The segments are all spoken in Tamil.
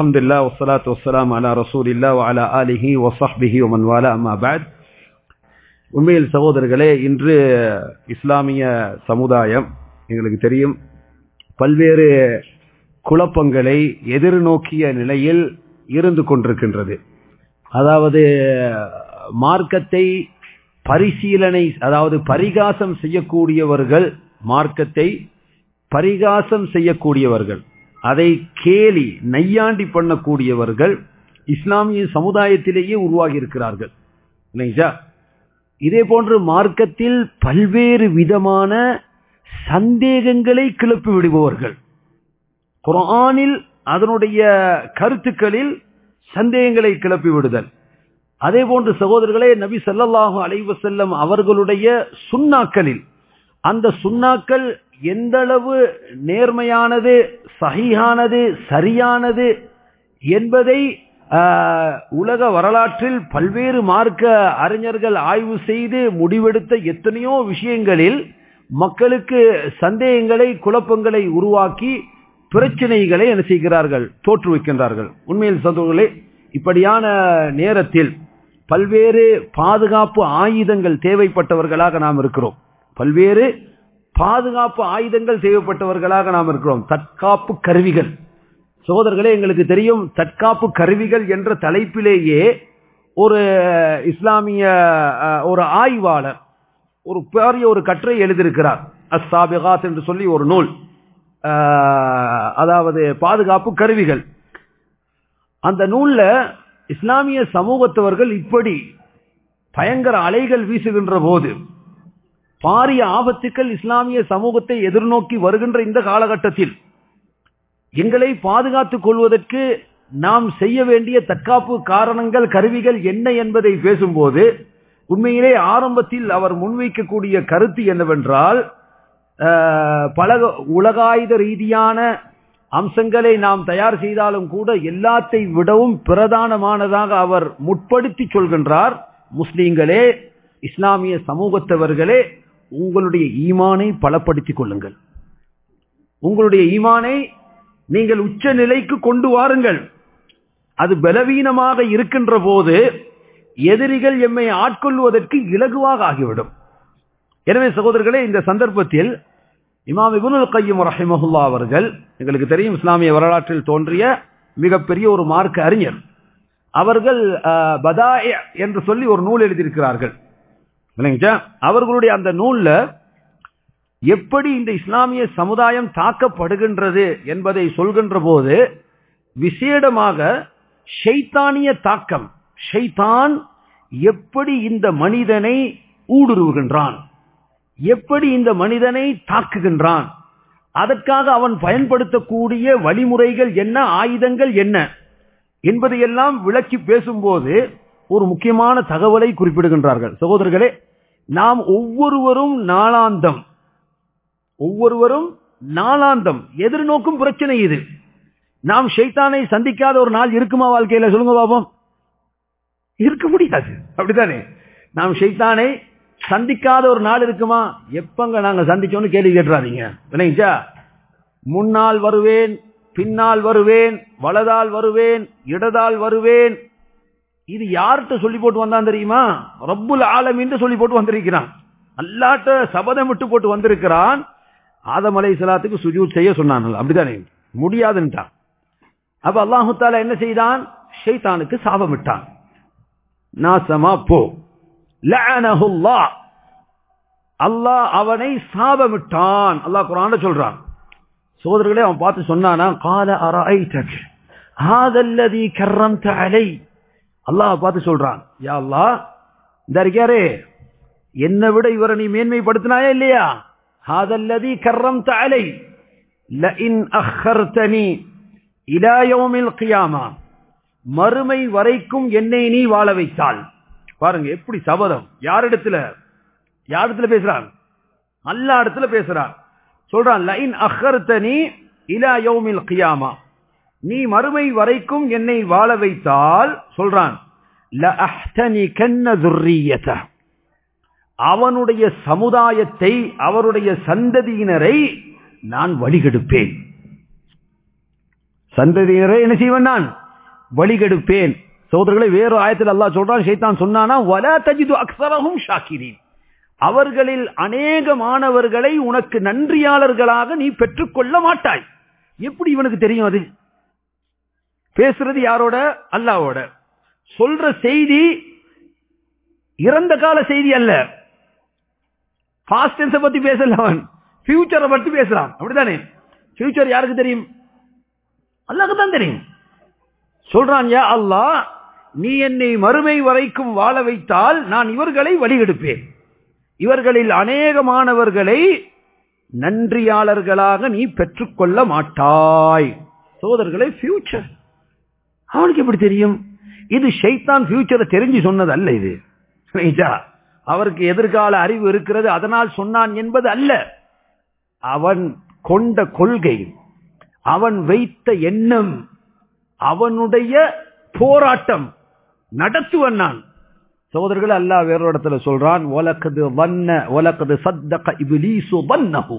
الحمد لله والصلاة والسلام على رسول الله وعلى آله وصحبه ومن والاه أما بعد உண்மையில் சகோதரர்களே இன்று இஸ்லாமிய சமுதாயம் எங்களுக்கு தெரியும் பல்வேறு குழப்பங்களை எதிர்நோக்கிய நிலையில் இருந்து கொண்டிருக்கின்றது அதாவது மார்க்கத்தை பரிசீலனை அதாவது பரிகாசம் செய்யக்கூடியவர்கள் மார்க்கத்தை பரிகாசம் செய்யக்கூடியவர்கள் அதை கேலி நையாண்டி பண்ணக்கூடியவர்கள் இஸ்லாமிய சமுதாயத்திலேயே உருவாகி இருக்கிறார்கள் இல்லைங்களா இதே போன்று மார்க்கத்தில் பல்வேறு விதமான சந்தேகங்களை கிளப்பி விடுபவர்கள் குரானில் அதனுடைய கருத்துக்களில் சந்தேகங்களை கிளப்பி விடுதல் அதே போன்று சகோதரர்களே நபி சல்லல்லாஹு அலைவசல்லம் அவர்களுடைய சுண்ணாக்களில் அந்த சுண்ணாக்கள் எந்த அளவு நேர்மையானது சகியானது சரியானது என்பதை உலக வரலாற்றில் பல்வேறு மார்க்க அறிஞர்கள் ஆய்வு செய்து முடிவெடுத்த எத்தனையோ விஷயங்களில் மக்களுக்கு சந்தேகங்களை குழப்பங்களை உருவாக்கி பிரச்சனைகளை என்ன செய்கிறார்கள் தோற்றுவிக்கின்றார்கள் உண்மையில் சந்தோர்களே இப்படியான நேரத்தில் பல்வேறு பாதுகாப்பு ஆயுதங்கள் தேவைப்பட்டவர்களாக நாம் இருக்கிறோம் பல்வேறு பாதுகாப்பு ஆயுதங்கள் தேவைப்பட்டவர்களாக நாம் இருக்கிறோம் தற்காப்பு கருவிகள் சகோதரர்களே எங்களுக்கு தெரியும் தற்காப்பு கருவிகள் என்ற தலைப்பிலேயே ஒரு இஸ்லாமிய ஒரு ஆய்வாளர் ஒரு பெரிய ஒரு கற்றை எழுதியிருக்கிறார் அஸ்தாபிகாத் என்று சொல்லி ஒரு நூல் அதாவது பாதுகாப்பு கருவிகள் அந்த நூல்ல இஸ்லாமிய சமூகத்தவர்கள் இப்படி பயங்கர அலைகள் வீசுகின்ற போது பாரிய ஆபத்துக்கள் இஸ்லாமிய சமூகத்தை எதிர்நோக்கி வருகின்ற இந்த காலகட்டத்தில் எங்களை பாதுகாத்துக் கொள்வதற்கு நாம் செய்ய வேண்டிய தற்காப்பு காரணங்கள் கருவிகள் என்ன என்பதை பேசும்போது உண்மையிலே ஆரம்பத்தில் அவர் முன்வைக்கக்கூடிய கருத்து என்னவென்றால் பல உலகாயுத ரீதியான அம்சங்களை நாம் தயார் செய்தாலும் கூட எல்லாத்தை விடவும் பிரதானமானதாக அவர் முற்படுத்தி சொல்கின்றார் முஸ்லீம்களே இஸ்லாமிய சமூகத்தவர்களே உங்களுடைய ஈமானை பலப்படுத்திக் கொள்ளுங்கள் உங்களுடைய ஈமானை நீங்கள் உச்ச நிலைக்கு கொண்டு வாருங்கள் அது பலவீனமாக இருக்கின்ற போது எதிரிகள் எம்மை ஆட்கொள்வதற்கு இலகுவாக ஆகிவிடும் எனவே சகோதரர்களே இந்த சந்தர்ப்பத்தில் இமாம் இபுனுல் கையம் ரஹிமஹுல்லா அவர்கள் எங்களுக்கு தெரியும் இஸ்லாமிய வரலாற்றில் தோன்றிய மிகப்பெரிய ஒரு மார்க்க அறிஞர் அவர்கள் பதாய என்று சொல்லி ஒரு நூல் எழுதியிருக்கிறார்கள் அவர்களுடைய அந்த நூல்ல எப்படி இந்த இஸ்லாமிய சமுதாயம் தாக்கப்படுகின்றது என்பதை சொல்கின்ற போது விசேடமாக ஷைத்தானிய தாக்கம் ஷைத்தான் எப்படி இந்த மனிதனை ஊடுருவுகின்றான் எப்படி இந்த மனிதனை தாக்குகின்றான் அதற்காக அவன் பயன்படுத்தக்கூடிய வழிமுறைகள் என்ன ஆயுதங்கள் என்ன என்பதையெல்லாம் விளக்கி பேசும்போது ஒரு முக்கியமான தகவலை குறிப்பிடுகின்றார்கள் சகோதரர்களே நாம் ஒவ்வொருவரும் நாளாந்தம் ஒவ்வொருவரும் நாளாந்தம் எதிர்நோக்கும் பிரச்சனை இது நாம் ஷைத்தானை சந்திக்காத ஒரு நாள் இருக்குமா வாழ்க்கையில சொல்லுங்க பாபம் இருக்க முடியாது அப்படித்தானே நாம் ஷைத்தானை சந்திக்காத ஒரு நாள் இருக்குமா எப்பங்க நாங்க சந்திச்சோம்னு கேள்வி கேட்டுறாதீங்க இல்லைங்களா முன்னால் வருவேன் பின்னால் வருவேன் வலதால் வருவேன் இடதால் வருவேன் இது யார்கிட்ட சொல்லி போட்டு வந்தான் தெரியுமா ரப்புல் ஆலமின்னு சொல்லி போட்டு வந்திருக்கிறான் அல்லாட்ட சபதம் விட்டு போட்டு வந்திருக்கிறான் ஆதம் அலை சலாத்துக்கு சுஜூத் செய்ய சொன்னான் அப்படித்தானே முடியாதுன்ட்டான் அப்ப அல்லாஹு தாலா என்ன செய்தான் ஷைத்தானுக்கு சாபமிட்டான் நாசமா போ அல்லாஹ் அவனை சாபமிட்டான் அல்லாஹ் குரான சொல்றான் சோதரர்களே அவன் பார்த்து சொன்னானா கால அரைத்தக் ஹாதல்லதி கர்ரம்த அலை அல்லாஹ் பார்த்து சொல்றான் யா அல்லாஹ் இந்த இருக்காரே என்னை விட இவரை நீ மேன்மைப்படுத்தினாயா இல்லையா ஹாதல்லதி கர்ரம்த அலை லஇன் அஹர்தனி இலா யௌமில் கியாமா மறுமை வரைக்கும் என்னை நீ வாழ வைத்தால் பாருங்க எப்படி சபதம் யாரிடத்துல யாரிடத்துல பேசுறான் அல்லா இடத்துல பேசுறான் சொல்றான் லைன் அஹர்தனி இலா யௌமில் கியாமா நீ மறுமை வரைக்கும் என்னை வாழ வைத்தால் சொல்றான் அவனுடைய சமுதாயத்தை அவருடைய சந்ததியினரை நான் வழிகெடுப்பேன் சந்ததியினரை என்ன செய்வேன் நான் வழிகெடுப்பேன் சகோதரர்களை வேறு ஆயத்தில் அல்லாஹ் சொல்றான் ஷைத்தான் சொன்னானா வலா தஜிது அக்ஸரஹும் ஷாக்கிரீன் அவர்களில் அநேகமானவர்களை உனக்கு நன்றியாளர்களாக நீ பெற்றுக்கொள்ள மாட்டாய் எப்படி இவனுக்கு தெரியும் அது பேசுறது யாரோட அல்லாவோட சொல்ற செய்தி இறந்த கால செய்தி அல்ல பாஸ்ட் டென்ஸ பத்தி பேசல அவன் ஃபியூச்சரை பத்தி பேசுறான் அப்படித்தானே ஃபியூச்சர் யாருக்கு தெரியும் அல்லாஹ்க்கு தான் தெரியும் சொல்றான் யா அல்லாஹ் நீ என்னை மறுமை வரைக்கும் வாழ வைத்தால் நான் இவர்களை வழிகெடுப்பேன் இவர்களில் அநேகமானவர்களை நன்றியாளர்களாக நீ பெற்றுக்கொள்ள மாட்டாய் சோதர்களை ஃபியூச்சர் அவனுக்கு எப்படி தெரியும் இது ஷைத்தான் ஃபியூச்சரை தெரிஞ்சு சொன்னது அல்ல இது ரைட்டா? அவருக்கு எதிர்கால அறிவு இருக்கிறது அதனால் சொன்னான் என்பது அல்ல அவன் கொண்ட கொள்கை அவன் வைத்த எண்ணம் அவனுடைய போராட்டம் நடத்துவன் நான் சகோதரர்கள் அல்லாஹ் வேற இடத்துல சொல்றான் ஒலக்கது வண்ண ஒலக்கது சத்தக இபிலீசு வன்னஹு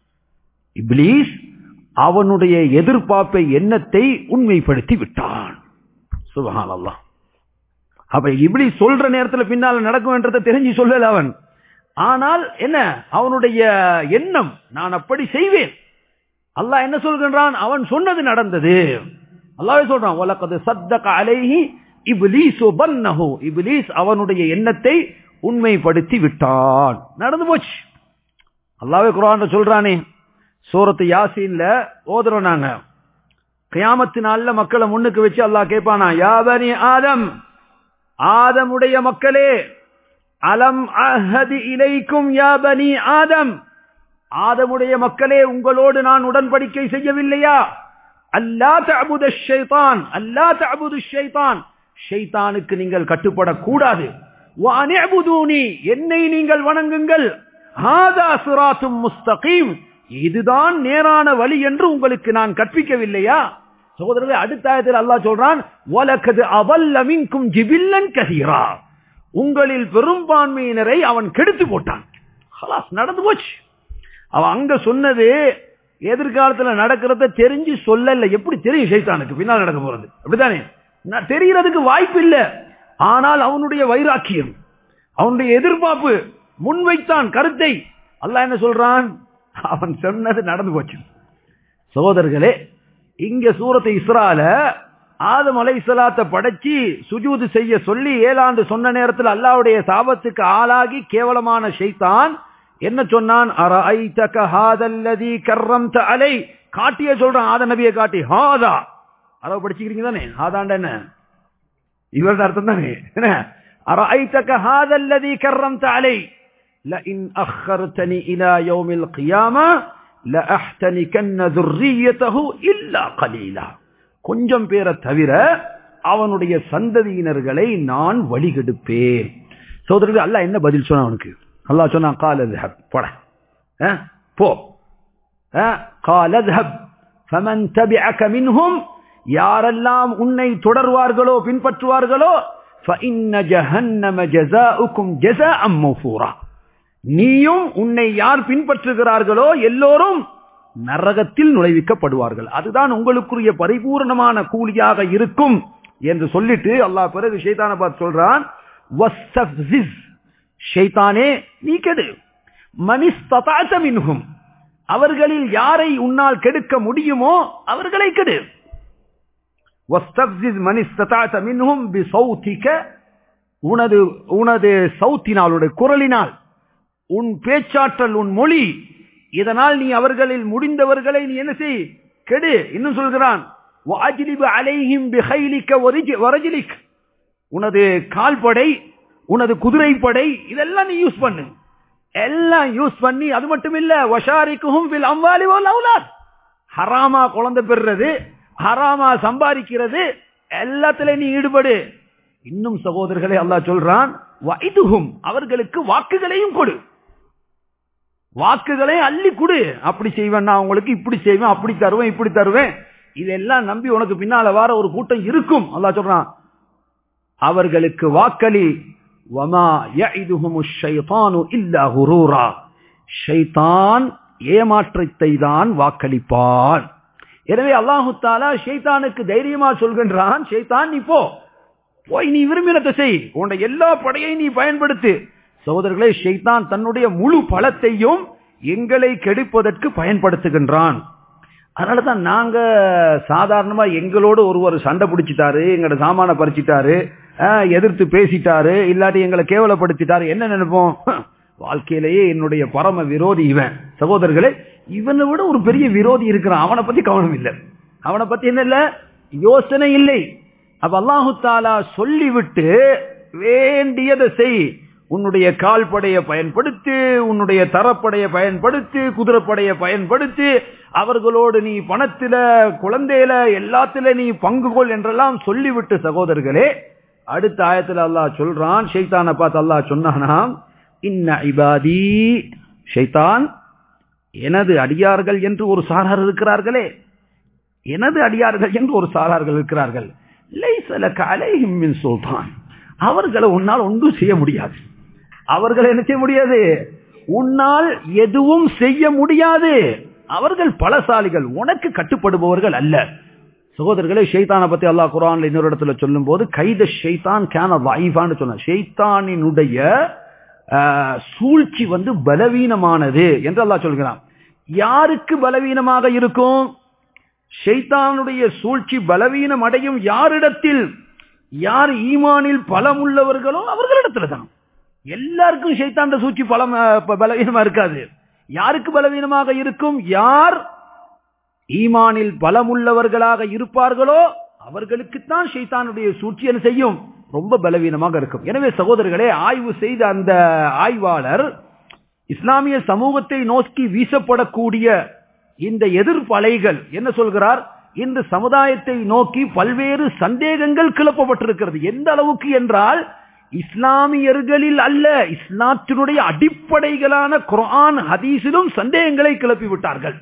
இப்லீஸ் அவனுடைய எதிர்பார்ப்பை எண்ணத்தை உண்மைப்படுத்தி விட்டான் சுபஹான் அல்லாஹ் அப்ப இப்படி சொல்ற நேரத்துல பின்னால நடக்கும்ன்றதை தெரிஞ்சு சொல்லல அவன் ஆனால் என்ன அவனுடைய எண்ணம் நான் அப்படி செய்வேன் அல்லாஹ் என்ன சொல்கின்றான் அவன் சொன்னது நடந்தது அல்லாஹ் சொல்றான் உலகது சத்தக அலைஹி இப்லீசு பன்னஹு இப்லீஸ் அவனுடைய எண்ணத்தை உண்மைப்படுத்தி விட்டான் நடந்து போச்சு அல்லாஹ்வே குர்ஆன்ல சொல்றானே சூரத்து யாசீன்ல ஓதுறோம் நாங்க கியாமத்து நாள்ல மக்களை முன்னுக்கு வச்சு அல்லாஹ் கேட்பானா யா பனி ஆதம் ஆதமுடைய மக்களே அலம் அஹதி இலைக்கும் யா பனி ஆதம் ஆதமுடைய மக்களே உங்களோடு நான் உடன்படிக்கை செய்யவில்லையா அல்லா தஅபுத ஷைத்தான் அல்லா தஅபுது ஷைத்தான் ஷைத்தானுக்கு நீங்கள் கட்டுப்படக்கூடாது வஅனிஅபுதூனி என்னை நீங்கள் வணங்குங்கள் ஹாதா சிராத்தும் முஸ்தகீம் இதுதான் நேரான வழி என்று உங்களுக்கு நான் கற்பிக்கவில்லையா சகோதரர்களே அடுத்த ஆயத்தில் அல்லாஹ் சொல்றான் வலக்கது அவல்ல மின்கும் ஜிபில்லன் கசீரா உங்களில் பெரும்பான்மையினரை அவன் கெடுத்து போட்டான் ஹலாஸ் நடந்து போச்சு அவன் அங்க சொன்னது எதிர்காலத்துல நடக்கிறத தெரிஞ்சு சொல்லல எப்படி தெரியும் சைத்தானுக்கு பின்னால் நடக்க போறது அப்படித்தானே நான் தெரியறதுக்கு வாய்ப்பு இல்ல ஆனால் அவனுடைய வைராக்கியம் அவனுடைய எதிர்பார்ப்பு முன்வைத்தான் கருத்தை அல்லாஹ் என்ன சொல்றான் அவன் சொன்னது நடந்து போச்சு சகோதரர்களே இங்க சூரத்தை இஸ்ரால ஆதம் அலைசலாத்தை படைச்சி சுஜூது செய்ய சொல்லி ஏழாண்டு சொன்ன நேரத்தில் அல்லாவுடைய சாபத்துக்கு ஆளாகி கேவலமான ஷைத்தான் என்ன சொன்னான் அரஐதக ஹாதல்லதி கர்ரம்த அலை காட்டியே சொல்றான் ஆத நபியை காட்டி ஹாதா அளவு படிச்சுக்கிறீங்க தானே ஹாதாண்ட என்ன இவரது அர்த்தம் தானே என்ன அரஐதக ஹாதல்லதி கர்ரம்த அலை لئن أخرتني إلى يوم القيامة لأحتنكن ذريته إلا قليلا கொஞ்சம் பேரை தவிர அவனுடைய சந்ததியினர்களை நான் வழிகெடுப்பேன் சோதரர்கள் அல்லாஹ் என்ன பதில் சொன்ன அவனுக்கு அல்லாஹ் சொன்னான் கால போட போ قال اذهب فمن تبعك منهم யாரெல்லாம் உன்னை தொடர்வார்களோ பின்பற்றுவார்களோ فإن جهنم جزاؤكم جزاء موفورا நீயும் உன்னை யார் பின்பற்றுகிறார்களோ எல்லோரும் நரகத்தில் நுழைவிக்கப்படுவார்கள் அதுதான் உங்களுக்குரிய பரிபூர்ணமான கூலியாக இருக்கும் என்று சொல்லிட்டு அல்லாஹ் பிறகு ஷைத்தான பார்த்து சொல்றான் வஸ்தஃப்ஸிஸ். ஷைத்தானே நீ கெடு மனிஸ்ததாத மின்ஹும் அவர்களில் யாரை உன்னால் கெடுக்க முடியுமோ அவர்களை கெடு வஸ்தஃப்ஸிஸ் மனிஸ்ததாத மின்ஹும் பிசௌதிக உனது உனது சௌத்தினால் உனது குரலினால் உன் பேச்சாற்றல் உன் மொழி இதனால் நீ அவர்களில் முடிந்தவர்களை நீ என்ன செய் கெடு இன்னும் சொல்கிறான் வாஜிலிபு அலைஹிம் பிஹைலிக்க ஒரிஜி- வரஜிலிக் உனது கால்படை உனது குதிரைப்படை இதெல்லாம் நீ யூஸ் பண்ணு எல்லாம் யூஸ் பண்ணி அது மட்டும் இல்ல வஷாரிக்குஹும் பில் அம்வாலி வல் அவுலாத் ஹராமா குழந்தை பெறுறது ஹராமா சம்பாதிக்கிறது எல்லாத்துல நீ ஈடுபடு இன்னும் சகோதரர்களை அல்லாஹ் சொல்றான் வைதுகும் அவர்களுக்கு வாக்குகளையும் கொடு வாக்குகளை அள்ளி கொடு அப்படி செய்வேன் நான் உங்களுக்கு இப்படி செய்வேன் அப்படி தருவேன் இப்படி தருவேன் இதெல்லாம் நம்பி உனக்கு பின்னால வர ஒரு கூட்டம் இருக்கும் அல்லாஹ் சொல்றான் அவர்களுக்கு வாக்களி வமா யஇதுஹுமு ஷைத்தானு இல்லா குரூரா ஷைத்தான் ஏமாற்றத்தை தான் வாக்களிப்பான் எனவே அல்லாஹு தாலா ஷைத்தானுக்கு தைரியமா சொல்கின்றான் ஷைத்தான் நீ போ போய் நீ விரும்பினத்தை செய் உன்னுடைய எல்லா படையையும் நீ பயன்படுத்து சகோதரர்களே ஷைத்தான் தன்னுடைய முழு பலத்தையும் எங்களை கெடுப்பதற்கு பயன்படுத்துகின்றான் அதனாலதான் நாங்க சாதாரணமா எங்களோட ஒருவர் சண்டை பிடிச்சிட்டாரு எங்களோட சாமான பறிச்சிட்டாரு ஆஹ், எதிர்த்து பேசிட்டாரு இல்லாட்டி எங்களை கேவலப்படுத்திட்டாரு என்ன நினைப்போம் வாழ்க்கையிலேயே என்னுடைய பரம விரோதி இவன் சகோதரர்களே இவனை விட ஒரு பெரிய விரோதி இருக்கிறான் அவனை பத்தி கவனம் இல்லை அவனை பத்தி என்ன இல்ல யோசனை இல்லை அப்ப அல்லாஹு தாலா சொல்லிவிட்டு வேண்டியதை செய் உன்னுடைய கால்படையை பயன்படுத்தி உன்னுடைய தரப்படையை பயன்படுத்தி குதிரைப்படையை பயன்படுத்தி அவர்களோடு நீ பணத்தில குழந்தையில எல்லாத்தில நீ பங்கு கொள் என்றெல்லாம் சொல்லிவிட்டு சகோதரர்களே அடுத்த ஆயத்துல அல்லாஹ் சொல்றான் ஷைத்தானை பார்த்து அல்லாஹ் சொன்னானாம் இன்ன இபாதி ஷைத்தான் எனது அடியார்கள் என்று ஒரு சாரார் இருக்கிறார்களே எனது அடியார்கள் என்று ஒரு சாரார்கள் இருக்கிறார்கள் லைஸலக அலைஹிம் மின் சுல்தான் அவர்களை உன்னால் ஒன்றும் செய்ய முடியாது அவர்களை என்ன செய்ய முடியாது உன்னால் எதுவும் செய்ய முடியாது அவர்கள் பலசாலிகள் உனக்கு கட்டுப்படுபவர்கள் அல்ல சகோதரர்களே ஷைத்தானை பத்தி அல்லாஹ் குரான்ல இன்னொரு இடத்துல சொல்லும் போது கைத ஷைத்தான் கேன வாய்ஃபான்னு சொன்ன ஷைத்தானினுடைய ஆஹ், சூழ்ச்சி வந்து பலவீனமானது என்று அல்லாஹ் சொல்கிறான் யாருக்கு பலவீனமாக இருக்கும் ஷைத்தானுடைய சூழ்ச்சி பலவீனம் அடையும் யாரிடத்தில் யார் ஈமானில் பலம் உள்ளவர்களோ அவர்களிடத்துல தான் எல்லாருக்கும் ஷைத்தாண்ட சூழ்ச்சி பலம் அஹ், ப- பலவீனமா இருக்காது யாருக்கு பலவீனமாக இருக்கும் யார் ஈமானில் பலமுள்ளவர்களாக இருப்பார்களோ அவர்களுக்குத்தான் ஷைத்தானுடைய சூழ்ச்சி என்ன செய்யும் ரொம்ப பலவீனமாக இருக்கும் எனவே சகோதரர்களே ஆய்வு செய்த அந்த ஆய்வாளர் இஸ்லாமிய சமூகத்தை நோக்கி வீசப்படக்கூடிய இந்த எதிர்ப்பலைகள் என்ன சொல்கிறார் இந்த சமுதாயத்தை நோக்கி பல்வேறு சந்தேகங்கள் கிளப்பப்பட்டிருக்கிறது எந்த அளவுக்கு என்றால் இஸ்லாமியர்களில் அல்ல இஸ்லாத்தினுடைய அடிப்படைகளான குர்ஆன் ஹதீஸிலும் சந்தேகங்களை கிளப்பி விட்டார்கள்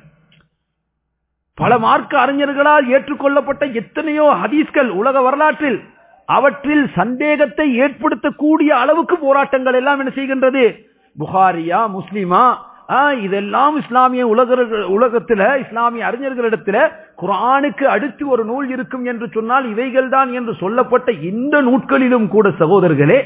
பல மார்க்க அறிஞர்களால் ஏற்றுக்கொள்ளப்பட்ட எத்தனையோ ஹதீஸ்கள் உலக வரலாற்றில் அவற்றில் சந்தேகத்தை ஏற்படுத்தக்கூடிய அளவுக்கு போராட்டங்கள் எல்லாம் என்ன செய்கின்றது புகாரியா முஸ்லிமா ஆ, இதெல்லாம் இஸ்லாமிய உலக உலகத்துல இஸ்லாமிய அறிஞர்களிடத்துல குர்ஆனுக்கு அடுத்து ஒரு நூல் இருக்கும் என்று சொன்னால் இவைகள்தான் என்று சொல்லப்பட்ட இந்த நூட்களிலும் கூட சகோதரர்களே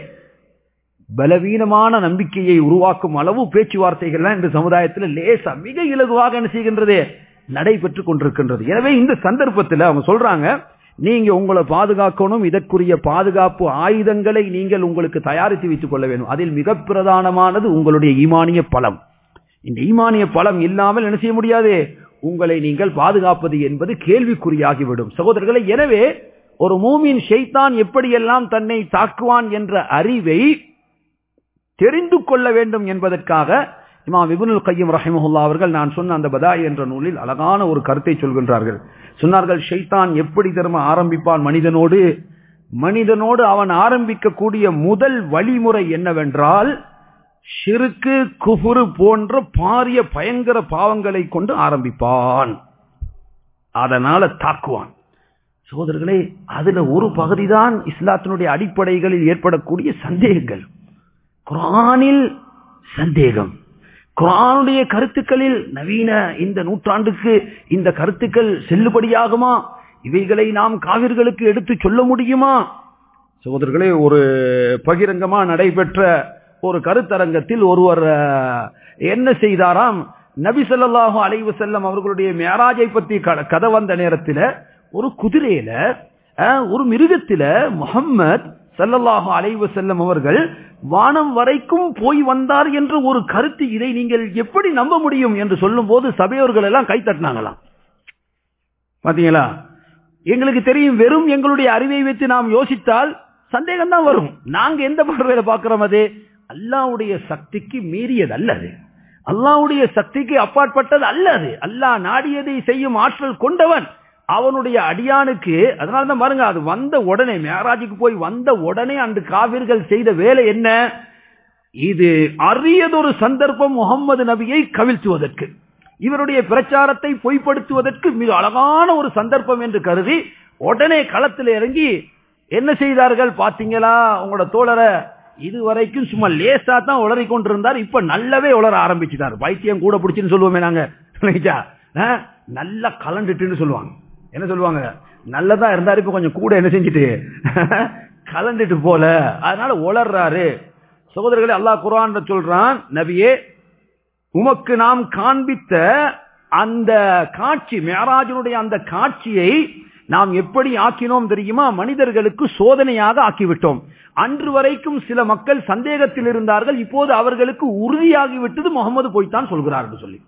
பலவீனமான நம்பிக்கையை உருவாக்கும் அளவு பேச்சுவார்த்தைகள்லாம் இந்த சமுதாயத்தில் லேசா மிக இலகுவாக என்ன செய்கின்றது நடைபெற்றுக் கொண்டிருக்கின்றது எனவே இந்த சந்தர்ப்பத்தில் அவங்க சொல்றாங்க நீங்க உங்களை பாதுகாக்கணும் இதற்குரிய பாதுகாப்பு ஆயுதங்களை நீங்கள் உங்களுக்கு தயாரித்து வைத்துக் கொள்ள வேண்டும் அதில் மிக பிரதானமானது உங்களுடைய ஈமானிய பலம் இந்த ஈமானிய பலம் இல்லாமல் என்ன செய்ய முடியாது உங்களை நீங்கள் பாதுகாப்பது என்பது கேள்விக்குறியாகிவிடும் சகோதரர்களை எனவே ஒரு மூமின் ஷைத்தான் எப்படியெல்லாம் தன்னை தாக்குவான் என்ற அறிவை தெரிந்து கொள்ள வேண்டும் என்பதற்காக இமாம் இப்னுல் கையம் ரஹிமஹுல்லா அவர்கள் நான் சொன்ன அந்த பதாய் என்ற நூலில் அழகான ஒரு கருத்தை சொல்கின்றார்கள் சொன்னார்கள் ஷைத்தான் எப்படி திரும்ப ஆரம்பிப்பான் மனிதனோடு மனிதனோடு அவன் ஆரம்பிக்கக்கூடிய முதல் வழிமுறை என்னவென்றால் ஷிருக்கு குஃபுரு போன்ற பாரிய பயங்கர பாவங்களை கொண்டு ஆரம்பிப்பான் அதனால தாக்குவான் சகோதரர்களே அதுல ஒரு பகுதிதான் இஸ்லாத்தினுடைய அடிப்படைகளில் ஏற்படக்கூடிய சந்தேகங்கள் குரானில் சந்தேகம் குரானுடைய கருத்துக்களில் நவீன இந்த நூற்றாண்டுக்கு இந்த கருத்துக்கள் செல்லுபடியாகுமா இவைகளை நாம் காவிர்களுக்கு எடுத்து சொல்ல முடியுமா சகோதரர்களே ஒரு பகிரங்கமா நடைபெற்ற ஒரு கருத்தரங்கத்தில் ஒருவர் அஹ், என்ன செய்தாராம் நபி ஸல்லல்லாஹு அலைஹி வஸல்லம் அவர்களுடைய மேராஜை பத்தி க- கதை வந்த நேரத்தில் ஒரு குதிரையில அஹ், ஒரு மிருகத்தில முஹம்மத் ஸல்லல்லாஹு அலைஹி வஸல்லம் அவர்கள் வானம் வரைக்கும் போய் வந்தார் என்ற ஒரு கருத்து இதை நீங்கள் எப்படி நம்ப முடியும் என்று சொல்லும்போது சபையோர்கள் எல்லாம் கை தட்டினாங்களாம் பாத்தீங்களா எங்களுக்கு தெரியும் வெறும் எங்களுடைய அறிவை வைத்து நாம் யோசித்தால் சந்தேகம் தான் வரும் நாங்க எந்த பார்வையில பார்க்கிறோம் அது அல்லாவுடைய சக்திக்கு மீறியது அல்லது அல்லாவுடைய சக்திக்கு அப்பாற்பட்டது அல்லது அல்லாஹ் நாடியதை செய்யும் ஆற்றல் கொண்டவன் அவனுடைய அடியானுக்கு அதனால தான் பாருங்க அது வந்த உடனே மேராஜுக்கு போய் வந்த உடனே அந்த காவிர்கள் செய்த வேலை என்ன இது அரியதொரு சந்தர்ப்பம் முகம்மது நபியை கவிழ்த்துவதற்கு இவருடைய பிரச்சாரத்தை பொய்ப்படுத்துவதற்கு மிக அழகான ஒரு சந்தர்ப்பம் என்று கருதி உடனே களத்தில் இறங்கி என்ன செய்தார்கள் பாத்தீங்களா உங்களோட தோழரை இதுவரைக்கும் சும்மா லேசா தான் உளறி கொண்டிருந்தார் இப்ப நல்லாவே உளர ஆரம்பிச்சுட்டார் பைத்தியம் கூட பிடிச்சுன்னு சொல்லுவோமே நாங்க இல்லைங்களா? அஹ், நல்லா கலண்டுட்டுன்னு சொல்லுவாங்க என்ன சொல்லுவாங்க நல்லதா இருந்தாரு இப்ப கொஞ்சம் கூட என்ன செஞ்சுட்டு கலண்டுட்டு போல அதனால உளர்றாரு சகோதரர்களே அல்லாஹ் குர்ஆன்ல சொல்றான் நபியே உமக்கு நாம் காண்பித்த அந்த காட்சி மேராஜனுடைய அந்த காட்சியை நாம் எப்படி ஆக்கினோம் தெரியுமா மனிதர்களுக்கு சோதனையாக ஆக்கிவிட்டோம் அன்று வரைக்கும் சில மக்கள் சந்தேகத்தில் இருந்தார்கள் இப்போது அவர்களுக்கு உறுதியாகிவிட்டது முகமது போய்த்தான் சொல்கிறார்கள் சொல்லி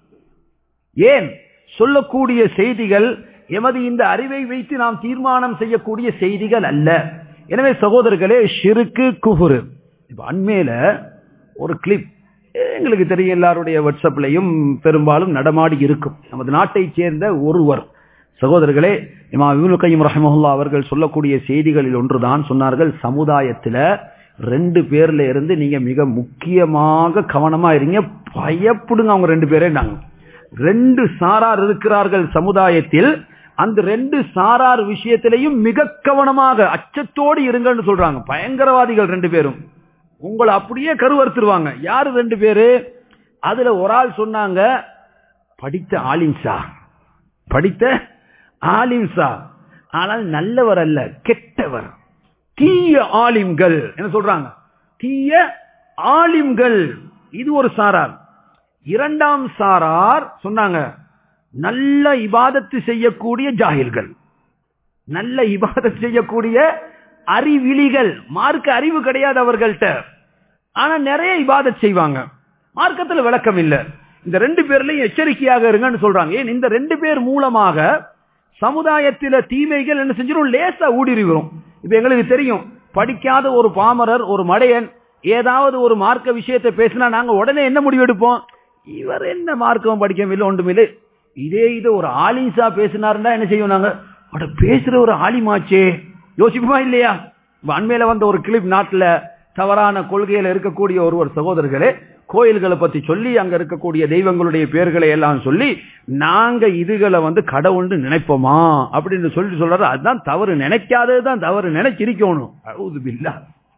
ஏன் சொல்லக்கூடிய செய்திகள் எமது இந்த அறிவை வைத்து நாம் தீர்மானம் செய்யக்கூடிய செய்திகள் அல்ல எனவே சகோதரர்களே ஷிருக்கு குஃபுரு இப்ப அண்மையில ஒரு கிளிப் எங்களுக்கு தெரியும் எல்லாருடைய வாட்ஸ்அப்லையும் பெரும்பாலும் நடமாடி இருக்கும் நமது நாட்டைச் சேர்ந்த ஒருவர் சகோதரர்களே இமா இப்னு கையும் ரஹ்மஹுல்லா அவர்கள் சொல்லக்கூடிய செய்திகளில் ஒன்றுதான் சொன்னார்கள் சமுதாயத்துல ரெண்டு பேர்ல இருந்து நீங்க மிக முக்கியமாக கவனமா இருங்க பயப்படுங்க அவங்க ரெண்டு பேரே நாங்க ரெண்டு சாரார் இருக்கிறார்கள் சமுதாயத்தில் அந்த ரெண்டு சாரார் விஷயத்திலையும் மிக கவனமாக அச்சத்தோடு இருங்கன்னு சொல்றாங்க பயங்கரவாதிகள் ரெண்டு பேரும் உங்களை அப்படியே கருவறுத்துருவாங்க யாரு ரெண்டு பேரு அதுல ஒரு ஆள் சொன்னாங்க படித்த ஆலிம்சா படித்த ஆலிம்சா ஆனால் நல்லவர் அல்ல கெட்டவர் தீய ஆலிம்கள் என்ன சொல்றாங்க தீய ஆலிம்கள் இது ஒரு சாரார் இரண்டாம் சாரார் சொன்னாங்க நல்ல இபாதத்து செய்யக்கூடிய ஜாகில்கள் நல்ல இபாதத்து செய்யக்கூடிய அறிவிலிகள் மார்க்க அறிவு கிடையாது அவர்கள்ட்ட ஆனா நிறைய இபாதத் செய்வாங்க மார்க்கத்துல விளக்கம் இல்ல இந்த ரெண்டு பேர்லயும் எச்சரிக்கையாக இருங்கன்னு சொல்றாங்க ஏன் இந்த ரெண்டு பேர் மூலமாக சமுதாயத்தில தீமைகள் என்ன செஞ்சிடும் லேசா ஊடுருவி வரும் இப்ப எங்களுக்கு தெரியும் படிக்காத ஒரு பாமரர் ஒரு மடையன் ஏதாவது ஒரு மார்க்க விஷயத்தை பேசினா நாங்க உடனே என்ன முடிவு எடுப்போம் இவர் என்ன மார்க்கம் படிக்கவில்லை ஒன்றுமில்லை இதே இது ஒரு ஆலிசா பேசினாருன்னா என்ன செய்வோம் நாங்க அட பேசுற ஒரு ஆலிமாச்சே யோசிப்போமா இல்லையா இப்ப அண்மையில வந்த ஒரு கிளிப் நாட்டுல தவறான கொள்கையில இருக்கக்கூடிய ஒருவர் சகோதரர்களே கோயில்களை பத்தி சொல்லி அங்க இருக்கக்கூடிய தெய்வங்களுடைய பேர்களை எல்லாம் சொல்லி நாங்க இதுகளை வந்து கடவுள்னு நினைப்போமா அப்படின்னு சொல்லி சொல்றாரு அதுதான் தவறு நினைக்காததுதான் தவறு நினைச்சிருக்கணும் அவுது பில்லா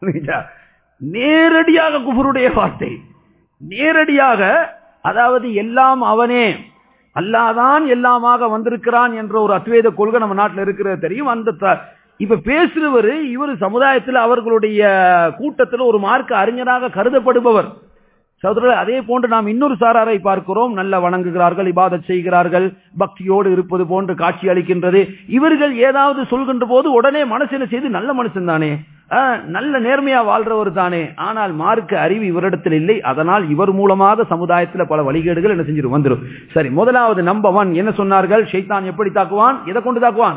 நேரடியாக குஃபருடைய வார்த்தை நேரடியாக அதாவது எல்லாம் அவனே அல்லாதான் எல்லாமாக வந்திருக்கிறான் என்ற ஒரு அத்வைத கொள்கை நம்ம நாட்டில் இருக்கிறது தெரியும் அந்த த- இப்ப பேசுறவர் இவர் சமுதாயத்தில் அவர்களுடைய கூட்டத்தில் ஒரு மார்க்க அறிஞராக கருதப்படுபவர் சகோதரர்களே அதே போன்று நாம் இன்னொரு சாராரை பார்க்கிறோம் நல்ல வணங்குகிறார்கள் இபாதத் செய்கிறார்கள் பக்தியோடு இருப்பது போன்று காட்சி அளிக்கின்றது இவர்கள் ஏதாவது சொல்கின்ற போது உடனே மனசில செய்து நல்ல மனுஷன் தானே ஆ, நல்ல நேர்மையா வாழ்றவர் தானே ஆனால் மார்க்க அறிவு இவரிடத்தில் இல்லை அதனால் இவர் மூலமாக சமுதாயத்தில் பல வழிகேடுகள் என்ன செஞ்சிடும் வந்துடும் சரி முதலாவது நம்பவன் என்ன சொன்னார்கள் ஷைத்தான் எப்படி தாக்குவான் எதை கொண்டு தாக்குவான்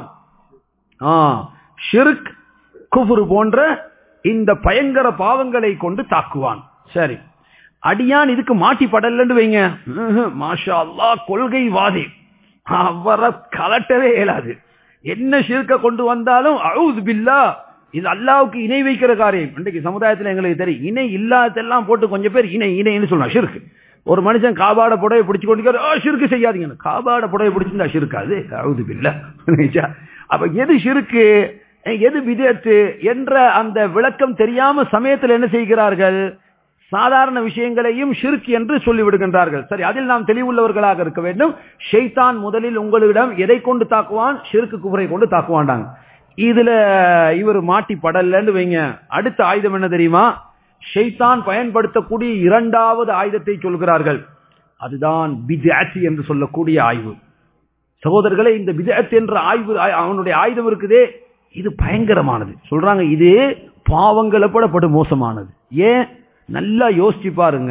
ஆ ஷிர்க் குஃபுரு போன்ற இந்த பயங்கர பாவங்களை கொண்டு தாக்குவான் சரி அடியான் இதுக்கு மாட்டி படலன்னு வைங்க ம்ஹும், மாஷா அல்லாஹ் கொள்கைவாதி அவரை கலட்டவே இயலாது என்ன ஷிர்க்க கொண்டு வந்தாலும் அவுது பில்லா இது அல்லாவுக்கு இணை வைக்கிற காரியம் இன்றைக்கு சமுதாயத்தில் எங்களுக்கு தெரியும் இணை இல்லாததெல்லாம் போட்டு கொஞ்சம் பேர் இணை இணைன்னு சொல்லலாம் ஷிர்க் ஒரு மனுஷன் காபாட புடவை பிடிச்சு கொண்டு ஆ ஷிர்க்கு செய்யாதீங்க காபாட புடவை பிடிச்சிருந்தா ஷிர்க்காது அவுது பில்லா அப்ப எது ஷிர்க்கு எது விதத்து என்ற அந்த விளக்கம் தெரியாம சமயத்தில் என்ன செய்கிறார்கள் சாதாரண விஷயங்களையும் ஷிர்க் என்று சொல்லிவிடுகின்றார்கள் சரி அதில் நாம் தெளிவுள்ளவர்களாக இருக்க வேண்டும் ஷைத்தான் முதலில் உங்களிடம் எதை கொண்டு தாக்குவான் ஷிர்க்கு குபரை கொண்டு தாக்குவாண்டாங்க இதுல இவர் மாட்டி படலன்னு வைங்க அடுத்த ஆயுதம் என்ன தெரியுமா ஷைத்தான் பயன்படுத்தக்கூடிய இரண்டாவது ஆயுதத்தை சொல்கிறார்கள் அதுதான் பிஜாத்தி என்று சொல்லக்கூடிய ஆய்வு சகோதரர்களே இந்த பிதஅத் என்ற ஆய்வு ஆ- அவனுடைய ஆயுதம் இருக்குதே இது பயங்கரமானது சொல்றாங்க இது பாவங்களை படப்படும் மோசமானது ஏன் நல்லா யோசிச்சு பாருங்க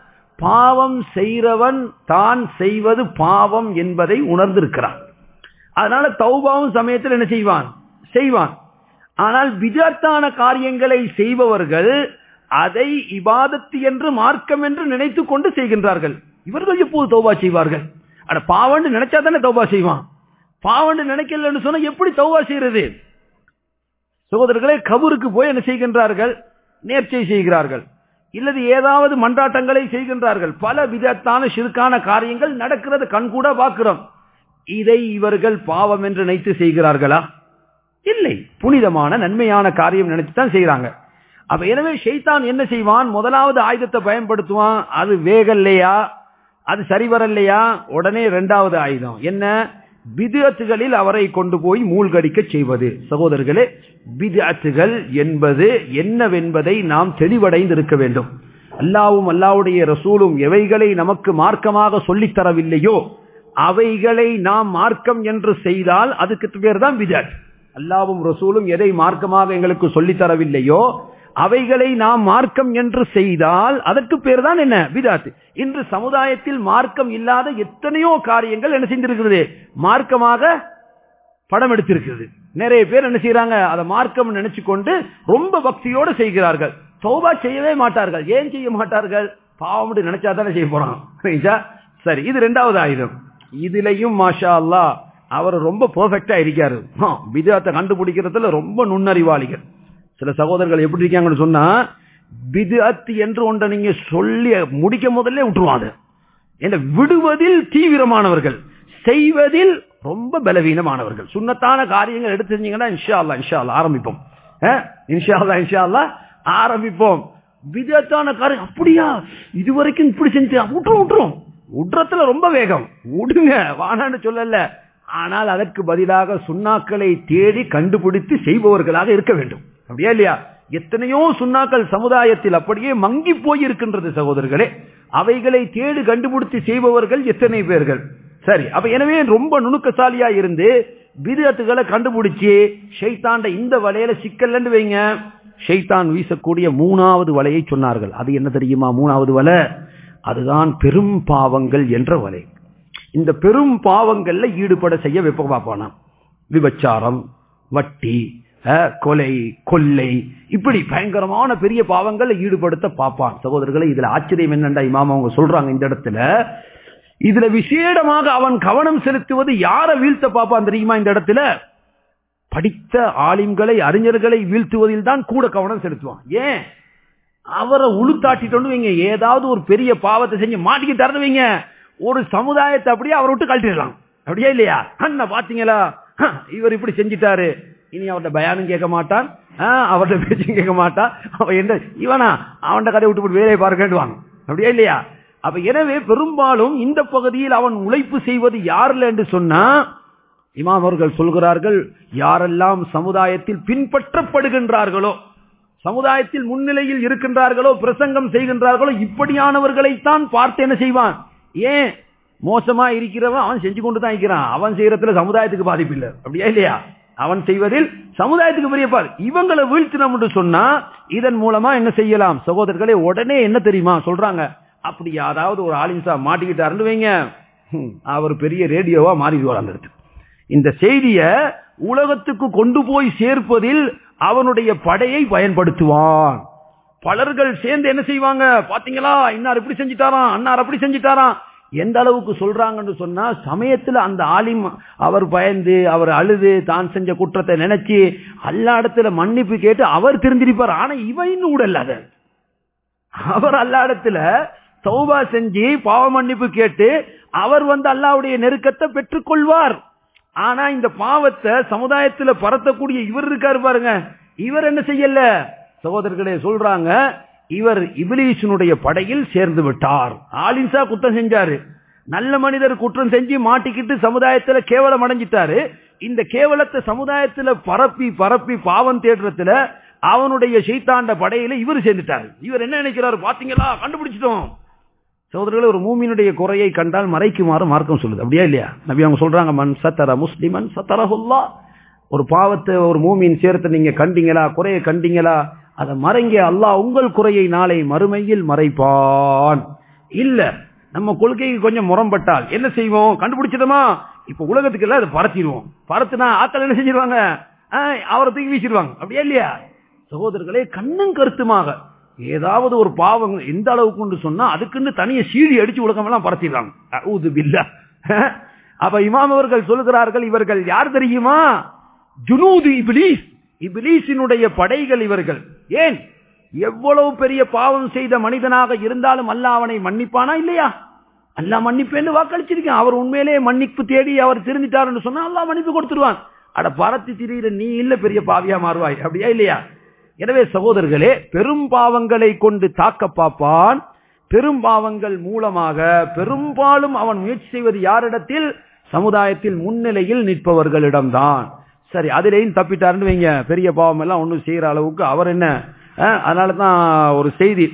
பாவம் செய்றவன் தான் செய்வது பாவம் என்பதை உணர்ந்திருக்கிறான் அதனால தௌபாவும் சமயத்தில் என்ன செய்வான் செய்வான் ஆனால் விதத்தான காரியங்களை செய்பவர்கள் அதை இபாதத்து என்று மார்க்கம் என்று நினைத்துக் கொண்டு செய்கின்றார்கள் இவர்கள் எப்போது தௌபா செய்வார்கள் அட பாவன்னு நினைச்சா தானே தௌபா செய்வான் பாவன்னு நினைக்கலன்னு சொன்னா எப்படி தௌபா செய்யறது சகோதரர்களே கபருக்கு போய் என்ன செய்கின்றார்கள் நேர்ச்சை செய்கிறார்கள் இல்லது ஏதாவது மன்றாட்டங்களை செய்கின்றார்கள் பல விதத்தான சிறுக்கான காரியங்கள் நடக்கிறது கண்கூட பார்க்கிறோம் இதை இவர்கள் பாவம் என்று நினைத்து செய்கிறார்களா இல்லை புனிதமான நன்மையான காரியம் நினைச்சுதான் செய்யறாங்க அப்ப எனவே ஷைத்தான் என்ன செய்வான் முதலாவது ஆயுதத்தை பயன்படுத்துவான் அது வேகல்லையா அது சரி வரலையா உடனே இரண்டாவது ஆயுதம் என்ன பிதுஅத்துகளில் அவரை கொண்டு போய் மூழ்கடிக்க செய்வது சகோதரர்களே பிதுஅத்துகள் என்பது என்னவென்பதை நாம் தெளிவடைந்து இருக்க வேண்டும் அல்லாவும் அல்லாவுடைய ரசூலும் எவைகளை நமக்கு மார்க்கமாக சொல்லித் தரவில்லையோ அவைகளை நாம் மார்க்கம் என்று செய்தால் அதுக்கு பேர் தான் பிதத் அல்லாவும் ரசூலும் எதை மார்க்கமாக எங்களுக்கு சொல்லித் தரவில்லையோ அவைகளை நாம் மார்க்கம் என்று செய்தால் அதற்கு பேர் தான் என்ன பிதாத் இன்று சமுதாயத்தில் மார்க்கம் இல்லாத எத்தனையோ காரியங்கள் என்ன செஞ்சிருக்கிறது மார்க்கமாக படம் எடுத்திருக்கிறது நிறைய பேர் என்ன செய்யறாங்க அதை மார்க்கம் நினைச்சு கொண்டு ரொம்ப பக்தியோடு செய்கிறார்கள் சௌபா செய்யவே மாட்டார்கள் ஏன் செய்ய மாட்டார்கள் பாவம் நினைச்சா தானே செய்ய போறான் சரி இது ரெண்டாவது ஆயுதம் இதுலயும் மாஷா அல்லா அவர் ரொம்ப பெர்ஃபெக்டா இருக்காரு பிதாத்தை கண்டுபிடிக்கிறதுல ரொம்ப நுண்ணறிவாளிகள் சில சகோதரர்கள் எப்படி இருக்காங்கன்னு சொன்னா பிதுஅத் என்று ஒன்றை நீங்க சொல்லி முடிக்க முதல்ல விட்டுருவாங்க என்ன விடுவதில் தீவிரமானவர்கள் செய்வதில் ரொம்ப பலவீனமானவர்கள் சுண்ணத்தான காரியங்கள் எடுத்து செஞ்சீங்கன்னா இன்ஷா அல்லா இன்ஷா அல்லா ஆரம்பிப்போம் இன்ஷா அல்லா இன்ஷா அல்லா ஆரம்பிப்போம் விதத்தான காரியம் அப்படியா இதுவரைக்கும் இப்படி செஞ்சு விட்டுரும் விட்டுரும் விடுறதுல ரொம்ப வேகம் விடுங்க வானான்னு சொல்லல ஆனால் அதற்கு பதிலாக சுண்ணாக்களை தேடி கண்டுபிடித்து செய்பவர்களாக இருக்க வேண்டும் அப்படியா இல்லையா எத்தனையோ சுண்ணாக்கள் சமுதாயத்தில் அப்படியே மங்கி போய் இருக்கின்றது சகோதரர்களே அவைகளை தேடி கண்டுபிடித்து செய்பவர்கள் எத்தனை பேர்கள் சரி அப்ப எனவே ரொம்ப நுணுக்கசாலியா இருந்து விதத்துகளை கண்டுபிடிச்சு ஷைத்தாண்ட இந்த வலையில சிக்கல் வைங்க ஷைத்தான் வீசக்கூடிய மூணாவது வலையை சொன்னார்கள் அது என்ன தெரியுமா மூணாவது வலை அதுதான் பெரும் பாவங்கள் என்ற வலை இந்த பெரும் பாவங்கள்ல ஈடுபட செய்ய வெப்ப பார்ப்பானா விபச்சாரம் வட்டி கொலை கொள்ளை இப்படி பயங்கரமான பெரிய பாவங்களை ஈடுபடுத்த பார்ப்பான் சகோதரர்களை இதுல ஆச்சரியம் என்னண்டா இமாம் அவங்க சொல்றாங்க இந்த இடத்துல இதுல விசேடமாக அவன் கவனம் செலுத்துவது யார வீழ்த்த பார்ப்பான் தெரியுமா இந்த இடத்துல படித்த ஆலிம்களை அறிஞர்களை வீழ்த்துவதில் தான் கூட கவனம் செலுத்துவான் ஏன் அவரை உளுத்தாட்டிட்டு வைங்க ஏதாவது ஒரு பெரிய பாவத்தை செஞ்சு மாட்டிக்கிட்டாருன்னு வைங்க ஒரு சமுதாயத்தை அப்படியே அவரை விட்டு கழட்டிடலாம் அப்படியே இல்லையா அண்ணா பாத்தீங்களா இவர் இப்படி செஞ்சிட்டாரு இனி அவர்கிட்ட பயானும் கேட்க மாட்டான் அவர்கிட்ட பேச்சும் கேட்க மாட்டான் அவன் என்ன இவனா அவன்கிட்ட கதை விட்டு போட்டு வேலையை பார்க்கவாங்க அப்படியே இல்லையா அப்ப எனவே பெரும்பாலும் இந்த பகுதியில் அவன் உழைப்பு செய்வது யாருல என்று சொன்னா இமாம் அவர்கள் சொல்கிறார்கள் யாரெல்லாம் சமுதாயத்தில் பின்பற்றப்படுகின்றார்களோ சமுதாயத்தில் முன்னிலையில் இருக்கின்றார்களோ பிரசங்கம் செய்கின்றார்களோ இப்படியானவர்களைத்தான் பார்த்து என்ன செய்வான் ஏன் மோசமா இருக்கிறவன் அவன் செஞ்சு கொண்டு தான் இருக்கிறான் அவன் செய்யறதுல சமுதாயத்துக்கு பாதிப்பு இல்லை அப்படியா இல்லையா அவன் செய்வதில் சமுதாயத்துக்கு பெரிய பார் இவங்களை வீழ்த்தினோம் என்று சொன்னா இதன் மூலமா என்ன செய்யலாம் சகோதரர்களே உடனே என்ன தெரியுமா சொல்றாங்க அப்படி யாராவது ஒரு ஆலிம்சா மாட்டிக்கிட்டாருன்னு வைங்க அவர் பெரிய ரேடியோவா மாறிடுவார் அந்த இடத்துக்கு இந்த செய்திய உலகத்துக்கு கொண்டு போய் சேர்ப்பதில் அவனுடைய படையை பயன்படுத்துவான் பலர்கள் சேர்ந்து என்ன செய்வாங்க பாத்தீங்களா இன்னார் இப்படி செஞ்சிட்டாராம் அன்னார் அப்படி செஞ்சிட்டாராம் எந்த அளவுக்கு சொல்றாங்கன்னு சொன்னா சமயத்துல அந்த ஆலிம் அவர் பயந்து அவர் அழுது தான் செஞ்ச குற்றத்தை நினைச்சு எல்லா இடத்துல மன்னிப்பு கேட்டு அவர் திருந்திருப்பார் ஆனா இவன் இன்னும் விடல அத அவர் அல்லா இடத்துல சௌபா செஞ்சு பாவ மன்னிப்பு கேட்டு அவர் வந்து அல்லாவுடைய நெருக்கத்தை பெற்றுக்கொள்வார் ஆனா இந்த பாவத்தை சமுதாயத்துல பரத்தக்கூடிய இவர் இருக்காரு பாருங்க இவர் என்ன செய்யல சகோதரர்களே சொல்றாங்க இவர் இபிலீசனுடைய படையில் சேர்ந்து விட்டார் ஆலின்சா குற்றம் செஞ்சாரு நல்ல மனிதர் குற்றம் செஞ்சு மாட்டிக்கிட்டு சமுதாயத்துல கேவலம் அடைஞ்சிட்டாரு இந்த கேவலத்தை சமுதாயத்துல பரப்பி பரப்பி பாவம் தேடுறதுல அவனுடைய சைத்தாண்ட படையில இவர் சேர்ந்துட்டாரு இவர் என்ன நினைக்கிறாரு பாத்தீங்களா கண்டுபிடிச்சிட்டோம் சகோதரர்களே ஒரு மூமியினுடைய குறையை கண்டால் மறைக்குமாறு மார்க்கம் சொல்லுது அப்படியா இல்லையா நபி அவங்க சொல்றாங்க மன் சத்தர முஸ்லிமன் சத்தரஹுல்லா ஒரு பாவத்தை ஒரு மூமியின் சேர்த்து நீங்க கண்டீங்களா குறையை கண்டீங்களா அதை மறைங்க அல்லாஹ் உங்கள் குறையை நாளை மறுமையில் மறைப்பான் இல்ல நம்ம கொள்கைக்கு கொஞ்சம் முரம்பட்டால் என்ன செய்வோம் கண்டுபிடிச்சிட்டோமா இப்ப உலகத்துக்கு எல்லாம் அதை பரத்திடுவோம் பரத்துனா ஆக்கள் என்ன செஞ்சிருவாங்க அவரை தூக்கி வீசிடுவாங்க அப்படியா இல்லையா சகோதரர்களே கண்ணும் கருத்துமாக ஏதாவது ஒரு பாவம் எந்த அளவுக்கு சொன்னா அதுக்குன்னு தனிய சீடி அடிச்சு உலகம் எல்லாம் பரத்திடுறாங்க அப்ப இமாம் அவர்கள் சொல்லுகிறார்கள் இவர்கள் யார் தெரியுமா ஜுனூது இபிலீஸ் இபிலீசினுடைய படைகள் இவர்கள் ஏன் எவ்வளவு பெரிய பாவம் செய்த மனிதனாக இருந்தாலும் அல்ல அவனை மன்னிப்பானா இல்லையா அல்லா மன்னிப்பேன்னு வாக்களிச்சிருக்கேன் அவர் உண்மையிலேயே மன்னிப்பு தேடி அவர் திருந்திட்டாருன்னு சொன்னா அல்லா மன்னிப்பு கொடுத்துருவான் அட பரத்தி திரியிற நீ இல்ல பெரிய பாவியா மாறுவாய் அப்படியா இல்லையா எனவே சகோதரர்களே பெரும் பாவங்களை கொண்டு தாக்க பார்ப்பான் பெரும் பாவங்கள் மூலமாக பெரும்பாலும் அவன் முயற்சி செய்வது யாரிடத்தில் சமுதாயத்தில் முன்னிலையில் நிற்பவர்களிடம்தான் சரி அதிலேயும் தப்பிட்டாருன்னு வைங்க பெரிய பாவம் எல்லாம் ஒன்றும் செய்யற அளவுக்கு அவர் என்ன அஹ், அதனால தான் ஒரு செய்தி